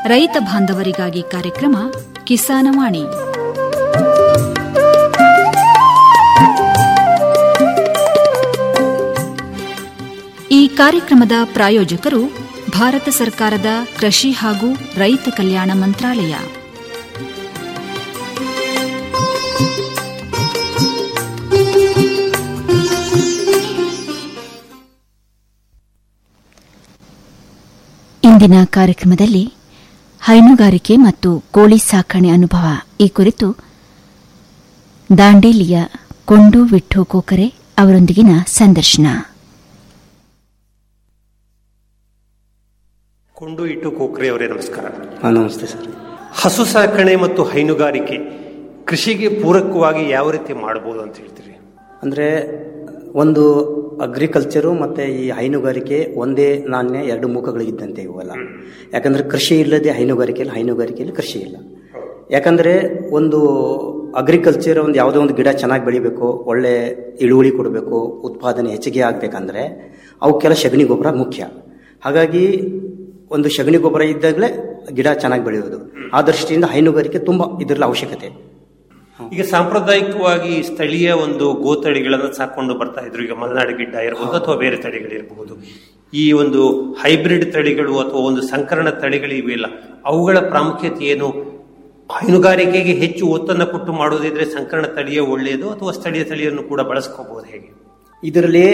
ರೈತ ಬಾಂಧವರಿಗಾಗಿ ಕಾರ್ಯಕ್ರಮ ಕಿಸಾನವಾಣಿ ಈ ಕಾರ್ಯಕ್ರಮದ ಪ್ರಾಯೋಜಕರು ಭಾರತ ಸರ್ಕಾರದ ಕೃಷಿ ಹಾಗೂ ರೈತ ಕಲ್ಯಾಣ ಮಂತ್ರಾಲಯ ಇಂದಿನ ಕಾರ್ಯಕ್ರಮದಲ್ಲಿ ಹೈನುಗಾರಿಕೆ ಮತ್ತು ಕೋಳಿ ಸಾಕಣೆ ಅನುಭವ ಈ ಕುರಿತು ದಾಂಡೇಲಿಯ ಕೊಂಡು ವಿಠ್ಠು ಕೋಕರೆ ಅವರೊಂದಿಗಿನ ಸಂದರ್ಶನ ಕೊಂಡು ಇಟ್ಟು ಕೋಕ್ರೆ ಅವರೇ ನಮಸ್ಕಾರ ಹಾಂ ನಮಸ್ತೆ ಸರ್ ಹಸು ಸಾಕಣೆ ಮತ್ತು ಹೈನುಗಾರಿಕೆ ಕೃಷಿಗೆ ಪೂರಕವಾಗಿ ಯಾವ ರೀತಿ ಮಾಡಬಹುದು ಅಂತ ಹೇಳ್ತೀರಿ ಅಂದರೆ ಒಂದು ಅಗ್ರಿಕಲ್ಚರು ಮತ್ತು ಈ ಹೈನುಗಾರಿಕೆ ಒಂದೇ ನಾಣ್ಯ ಎರಡು ಮುಖಗಳಿದ್ದಂತೆ ಇವೆಲ್ಲ ಯಾಕಂದರೆ ಕೃಷಿ ಇಲ್ಲದೆ ಹೈನುಗಾರಿಕೆಯಲ್ಲಿ ಹೈನುಗಾರಿಕೆಯಲ್ಲಿ ಕೃಷಿ ಇಲ್ಲ ಯಾಕಂದರೆ ಒಂದು ಅಗ್ರಿಕಲ್ಚರ್ ಒಂದು ಯಾವುದೋ ಒಂದು ಗಿಡ ಚೆನ್ನಾಗಿ ಬೆಳಿಬೇಕು ಒಳ್ಳೆ ಇಳುವರಿ ಕೊಡಬೇಕು ಉತ್ಪಾದನೆ ಹೆಚ್ಚಿಗೆ ಆಗಬೇಕಂದ್ರೆ ಅವಕ್ಕೆಲ್ಲ ಸಗಣಿ ಗೊಬ್ಬರ ಮುಖ್ಯ ಹಾಗಾಗಿ ಒಂದು ಸಗಣಿ ಗೊಬ್ಬರ ಇದ್ದಾಗಲೇ ಗಿಡ ಚೆನ್ನಾಗಿ ಬೆಳೆಯೋದು ಆ ದೃಷ್ಟಿಯಿಂದ ಹೈನುಗಾರಿಕೆ ತುಂಬ ಇದರಲ್ಲಿ ಅವಶ್ಯಕತೆ ಈಗ ಸಾಂಪ್ರದಾಯಿಕವಾಗಿ ಸ್ಥಳೀಯ ಒಂದು ಗೋತಳಿಗಳನ್ನು ಸಾಕೊಂಡು ಬರ್ತಾ ಇದ್ರು ಈಗ ಮಲೆನಾಡು ಗಿಡ್ಡ ಇರಬಹುದು ಅಥವಾ ಬೇರೆ ತಳಿಗಳಿರಬಹುದು ಈ ಒಂದು ಹೈಬ್ರಿಡ್ ತಳಿಗಳು ಅಥವಾ ಒಂದು ಸಂಕರಣ ತಳಿಗಳು ಇವೆಲ್ಲ ಅವುಗಳ ಪ್ರಾಮುಖ್ಯತೆ ಏನು ಹೈನುಗಾರಿಕೆಗೆ ಹೆಚ್ಚು ಒತ್ತನ್ನು ಕೊಟ್ಟು ಮಾಡೋದಿದ್ರೆ ಸಂಕರಣ ತಳಿಯೇ ಒಳ್ಳೆಯದು ಅಥವಾ ಸ್ಥಳೀಯ ತಳಿಯನ್ನು ಕೂಡ ಬಳಸ್ಕೋಬಹುದು ಹೇಗೆ ಇದರಲ್ಲಿ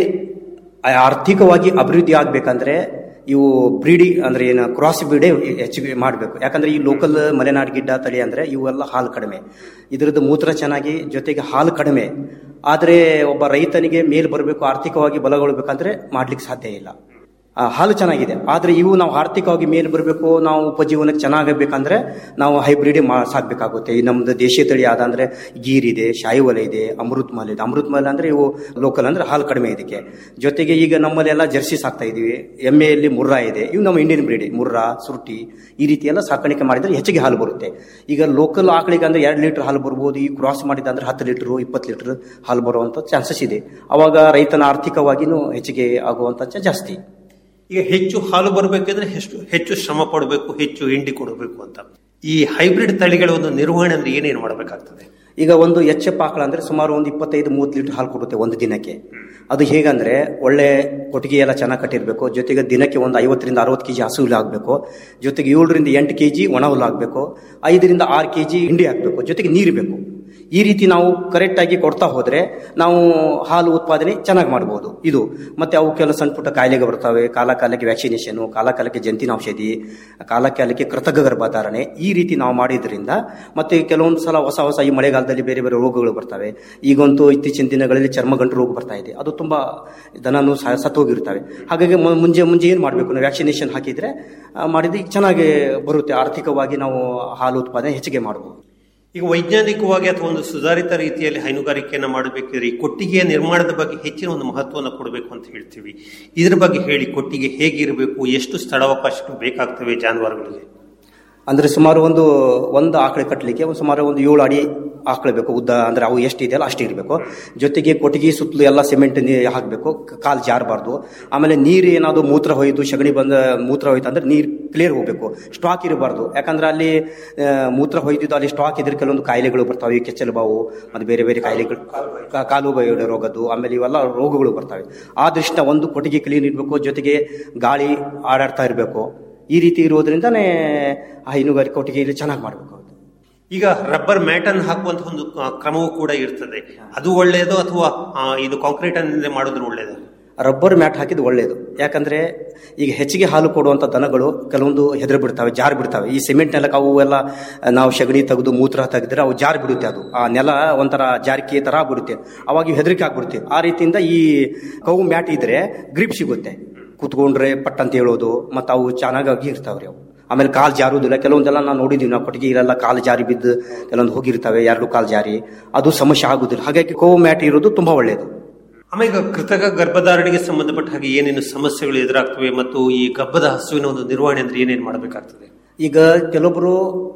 ಆರ್ಥಿಕವಾಗಿ ಅಭಿವೃದ್ಧಿ ಆಗಬೇಕಂದ್ರೆ ಇವು ಬ್ರೀಡಿ ಅಂದ್ರೆ ಏನು ಕ್ರಾಸ್ ಬ್ರೀಡೇ ಹೆಚ್ಚಿಗೆ ಮಾಡಬೇಕು ಯಾಕಂದ್ರೆ ಈ ಲೋಕಲ್ ಮಲೆನಾಡು ಗಿಡ್ಡ ತಳಿ ಅಂದ್ರೆ ಇವೆಲ್ಲ ಹಾಲು ಕಡಿಮೆ ಇದರದ್ದು ಮೂತ್ರ ಚೆನ್ನಾಗಿ ಜೊತೆಗೆ ಹಾಲು ಕಡಿಮೆ ಆದರೆ ಒಬ್ಬ ರೈತನಿಗೆ ಮೇಲ್ ಬರಬೇಕು ಆರ್ಥಿಕವಾಗಿ ಬಲಗೊಳ್ಬೇಕಂದ್ರೆ ಮಾಡ್ಲಿಕ್ಕೆ ಸಾಧ್ಯ ಇಲ್ಲ ಆ, ಹಾಲು ಚೆನ್ನಾಗಿದೆ ಆದರೆ ಇವು ನಾವು ಆರ್ಥಿಕವಾಗಿ ಮೇಲೆ ಬರಬೇಕು ನಾವು ಉಪಜೀವನಕ್ಕೆ ಚೆನ್ನಾಗಬೇಕಂದ್ರೆ ನಾವು ಹೈಬ್ರಿಡ್ ಮಾ ಸಾಕ್ಬೇಕಾಗುತ್ತೆ ಈ ನಮ್ದು ದೇಶೀಯ ತಳಿ ಆದ ಅಂದ್ರೆ ಗೀರ್ ಇದೆ ಶಾಯಿವಲ ಇದೆ ಅಮೃತ್ ಮಾಲ್ ಇದೆ ಅಮೃತ್ ಮಾಲ್ ಅಂದ್ರೆ ಇವು ಲೋಕಲ್ ಅಂದ್ರೆ ಹಾಲು ಕಡಿಮೆ ಇದಕ್ಕೆ ಜೊತೆಗೆ ಈಗ ನಮ್ಮಲ್ಲಿ ಎಲ್ಲ ಜರ್ಸಿ ಸಾಕ್ತಾ ಇದೀವಿ ಎಮ್ಮೆಯಲ್ಲಿ ಮುರ್ರಾ ಇದೆ ಇವು ನಮ್ಮ ಇಂಡಿಯನ್ ಬ್ರೀಡ್ ಮುರ್ರಾ ಸುರುಟಿ ಈ ರೀತಿ ಎಲ್ಲ ಸಾಕಾಣಿಕೆ ಮಾಡಿದ್ರೆ ಹೆಚ್ಚಿಗೆ ಹಾಲು ಬರುತ್ತೆ ಈಗ ಲೋಕಲ್ ಆಕಳಿಗೆ ಅಂದ್ರೆ ಎರಡು ಲೀಟರ್ ಹಾಲು ಬರ್ಬೋದು ಈ ಕ್ರಾಸ್ ಮಾಡಿದ ಅಂದ್ರೆ ಹತ್ತು ಲೀಟರ್ ಇಪ್ಪತ್ತು ಲೀಟರ್ ಹಾಲು ಬರುವಂತ ಚಾನ್ಸಸ್ ಇದೆ ಅವಾಗ ರೈತನ ಆರ್ಥಿಕವಾಗಿನೂ ಹೆಚ್ಚಿಗೆ ಆಗುವಂತ ಜಾಸ್ತಿ ಈಗ ಹೆಚ್ಚು ಹಾಲು ಬರಬೇಕಂದ್ರೆ ಹೆಚ್ಚು ಹೆಚ್ಚು ಶ್ರಮ ಪಡಬೇಕು ಹೆಚ್ಚು ಹಿಂಡಿ ಕೊಡಬೇಕು ಅಂತ ಈ ಹೈಬ್ರಿಡ್ ತಳಿಗಳ ಒಂದು ನಿರ್ವಹಣೆ ಅಂದ್ರೆ ಏನೇನು ಮಾಡಬೇಕಾಗ್ತದೆ ಈಗ ಒಂದು ಎಚ್ ಎಫ್ ಆಕಳ ಅಂದ್ರೆ ಸುಮಾರು ಒಂದು ಇಪ್ಪತ್ತೈದು ಮೂವತ್ತು ಲೀಟರ್ ಹಾಲು ಕೊಡುತ್ತೆ ಒಂದು ದಿನಕ್ಕೆ ಅದು ಹೇಗಂದ್ರೆ ಒಳ್ಳೆ ಕೊಟ್ಟಿಗೆ ಎಲ್ಲ ಚೆನ್ನಾಗಿ ಕಟ್ಟಿರಬೇಕು ಜೊತೆಗೆ ದಿನಕ್ಕೆ ಒಂದು ಐವತ್ತರಿಂದ ಅರವತ್ತು ಕೆಜಿ ಹಸು ಹುಲ್ಲು ಹಾಕಬೇಕು ಜೊತೆಗೆ ಏಳರಿಂದ ಎಂಟು ಕೆಜಿ ಒಣ ಹುಲ್ಲು ಹಾಕಬೇಕು ಐದರಿಂದ ಆರು ಕೆಜಿ ಹಿಂಡಿ ಹಾಕಬೇಕು ಜೊತೆಗೆ ನೀರು ಬೇಕು ಈ ರೀತಿ ನಾವು ಕರೆಕ್ಟ್ ಆಗಿ ಕೊಡ್ತಾ ಹೋದ್ರೆ ನಾವು ಹಾಲು ಉತ್ಪಾದನೆ ಚೆನ್ನಾಗಿ ಮಾಡಬಹುದು ಇದು ಮತ್ತೆ ಅವಕ್ಕೆಲ್ಲ ಸಣ್ಣ ಪುಟ್ಟ ಕಾಯಿಲೆಗೆ ಬರ್ತವೆ ಕಾಲ ಕಾಲಕ್ಕೆ ವ್ಯಾಕ್ಸಿನೇಷನ್ ಕಾಲ ಕಾಲಕ್ಕೆ ಜಂತಿನ ಔಷಧಿ ಕಾಲ ಕಾಲಕ್ಕೆ ಕೃತಕ ಗರ್ಭಧಾರಣೆ ಈ ರೀತಿ ನಾವು ಮಾಡಿದ್ರಿಂದ ಮತ್ತೆ ಕೆಲವೊಂದು ಸಲ ಹೊಸ ಹೊಸ ಈ ಮಳೆಗಾಲದಲ್ಲಿ ಬೇರೆ ಬೇರೆ ರೋಗಗಳು ಬರ್ತವೆ ಈಗಂತೂ ಇತ್ತೀಚಿನ ದಿನಗಳಲ್ಲಿ ಚರ್ಮಗಂಟು ರೋಗ ಬರ್ತಾ ಇದೆ ಅದು ತುಂಬಾ ದನನು ಸತ್ತೋಗಿರ್ತವೆ ಹಾಗಾಗಿ ಮು- ಮುಂಜೆ ಮುಂಜೆ ಏನು ಮಾಡಬೇಕು ನಾವು ವ್ಯಾಕ್ಸಿನೇಷನ್ ಹಾಕಿದ್ರೆ ಆ, ಮಾಡಿದ್ರೆ ಚೆನ್ನಾಗಿ ಬರುತ್ತೆ ಆರ್ಥಿಕವಾಗಿ ನಾವು ಹಾಲು ಉತ್ಪಾದನೆ ಹೆಚ್ಚಿಗೆ ಮಾಡಬಹುದು ಈಗ ವೈಜ್ಞಾನಿಕವಾಗಿ ಅಥವಾ ಒಂದು ಸುಧಾರಿತ ರೀತಿಯಲ್ಲಿ ಹೈನುಗಾರಿಕೆಯನ್ನು ಮಾಡಬೇಕಿದ್ರೆ ಈ ಕೊಟ್ಟಿಗೆಯ ನಿರ್ಮಾಣದ ಬಗ್ಗೆ ಹೆಚ್ಚಿನ ಒಂದು ಮಹತ್ವವನ್ನು ಕೊಡಬೇಕು ಅಂತ ಹೇಳ್ತೀವಿ ಇದ್ರ ಬಗ್ಗೆ ಹೇಳಿ ಕೊಟ್ಟಿಗೆ ಹೇಗಿರಬೇಕು ಎಷ್ಟು ಸ್ಥಳಾವಕಾಶಗಳು ಬೇಕಾಗ್ತವೆ ಜಾನುವಾರುಗಳಿಗೆ ಅಂದ್ರೆ ಸುಮಾರು ಒಂದು ಒಂದು ಆಕಳೆ ಕಟ್ಟಲಿಕ್ಕೆ ಒಂದು ಸುಮಾರು ಒಂದು ಏಳು ಅಡಿ ಆಕಳು ಬೇಕು ಉದ್ದ ಅಂದ್ರೆ ಅವು ಎಷ್ಟು ಇದೆಯಲ್ಲ ಅಷ್ಟು ಇರಬೇಕು ಜೊತೆಗೆ ಕೊಟ್ಟಿಗೆ ಸುತ್ತಲೂ ಎಲ್ಲ ಸಿಮೆಂಟ್ ಹಾಕಬೇಕು ಕಾಲು ಜಾರಬಾರ್ದು ಆಮೇಲೆ ನೀರು ಏನಾದ್ರು ಮೂತ್ರ ಹೋಯ್ತು ಸಗಣಿ ಬಂದ ಮೂತ್ರ ಹೋಯ್ತು ಅಂದ್ರೆ ನೀರು ಕ್ಲಿಯರ್ ಹೋಗಬೇಕು ಸ್ಟಾಕ್ ಇರಬಾರ್ದು ಯಾಕಂದ್ರೆ ಅಲ್ಲಿ ಆ, ಮೂತ್ರ ಹೋಯ್ತಿದ್ದು ಅಲ್ಲಿ ಸ್ಟಾಕ್ ಇದ್ರೆ ಕೆಲವೊಂದು ಕಾಯಿಲೆಗಳು ಬರ್ತಾವೆ ಈ ಕೆಚ್ಚಲು ಬಾವು ಮತ್ತೆ ಬೇರೆ ಬೇರೆ ಕಾಯಿಲೆಗಳು ಕಾ- ಕಾಲು ಬಾಯಿ ರೋಗದ್ದು ಆಮೇಲೆ ಇವೆಲ್ಲ ರೋಗಗಳು ಬರ್ತವೆ ಆ ದೃಷ್ಟಿನ ಒಂದು ಕೊಟ್ಟಿಗೆ ಕ್ಲೀನ್ ಇರಬೇಕು ಜೊತೆಗೆ ಗಾಳಿ ಆಡಾಡ್ತಾ ಇರಬೇಕು ಈ ರೀತಿ ಇರೋದ್ರಿಂದನೇ ಹೈನುಗಾರಿಕೆ ಕೊಟ್ಟಿಗೆಯಲ್ಲಿ ಚೆನ್ನಾಗಿ ಮಾಡಬೇಕು ಈಗ ರಬ್ಬರ್ ಮ್ಯಾಟ್ ಅನ್ನು ಹಾಕುವಂತಹ ಒಂದು ಆ, ಕ್ರಮವೂ ಕೂಡ ಇರ್ತದೆ ಅದು ಒಳ್ಳೆಯದು ಅಥವಾ ಆ, ಇದು ಕಾಂಕ್ರೀಟ್ ಅನ್ನೇ ಮಾಡೋದು ಒಳ್ಳೆಯದು ರಬ್ಬರ್ ಮ್ಯಾಟ್ ಹಾಕಿದ್ದು ಒಳ್ಳೆಯದು ಯಾಕಂದ್ರೆ ಈಗ ಹೆಚ್ಚಿಗೆ ಹಾಲು ಕೊಡುವಂತ ದನಗಳು ಕೆಲವೊಂದು ಹೆದರು ಬಿಡ್ತವೆ ಜಾರ್ ಬಿಡ್ತವೆ ಈ ಸಿಮೆಂಟ್ ನೆಲಕ್ಕೆ ಅವು ಎಲ್ಲ ನಾವು ಸಗಣಿ ತೆಗೆದು ಮೂತ್ರ ತೆಗೆದ್ರೆ ಅವು ಜಾರ್ ಬಿಡುತ್ತೆ ಅದು ಆ ನೆಲ ಒಂಥರ ಜಾರಿಕೆ ತರ ಬಿಡುತ್ತೆ ಅವಾಗ ಇವು ಹೆದರಿಕೆ ಆಗ್ಬಿಡುತ್ತೆ ಆ ರೀತಿಯಿಂದ ಈ ಕವು ಮ್ಯಾಟ್ ಇದ್ರೆ ಗ್ರಿಪ್ ಸಿಗುತ್ತೆ ಕುತ್ಕೊಂಡ್ರೆ ಪಟ್ ಅಂತ ಹೇಳೋದು ಮತ್ತು ಅವು ಚೆನ್ನಾಗಾಗಿ ಇರ್ತಾವ್ರಿ ಅವು ಆಮೇಲೆ ಕಾಲು ಜಾರುವುದಿಲ್ಲ ಕೆಲವೊಂದೆಲ್ಲ ನಾವು ನೋಡಿದೀವಿ ನಾವು ಕೊಟ್ಟಿಗೆ ಇರೆಲ್ಲ ಕಾಲು ಜಾರಿ ಬಿದ್ದು ಕೆಲವೊಂದು ಹೋಗಿರ್ತವೆ ಎರಡು ಕಾಲು ಜಾರಿ ಅದು ಸಮಸ್ಯೆ ಆಗುದಿಲ್ಲ ಹಾಗಾಗಿ ಕೋವು ಮ್ಯಾಟ್ ಇರೋದು ತುಂಬಾ ಒಳ್ಳೆಯದು ಆಮೇಲೆ ಈಗ ಕೃತಕ ಗರ್ಭಧಾರಣೆಗೆ ಸಂಬಂಧಪಟ್ಟ ಹಾಗೆ ಏನೇನು ಸಮಸ್ಯೆಗಳು ಎದುರಾಗ್ತವೆ ಮತ್ತು ಈ ಗರ್ಭದ ಹಸುವಿನ ಒಂದು ನಿರ್ವಹಣೆ ಅಂದ್ರೆ ಏನೇನು ಮಾಡಬೇಕಾಗ್ತದೆ ಈಗ ಕೆಲವೊಬ್ರು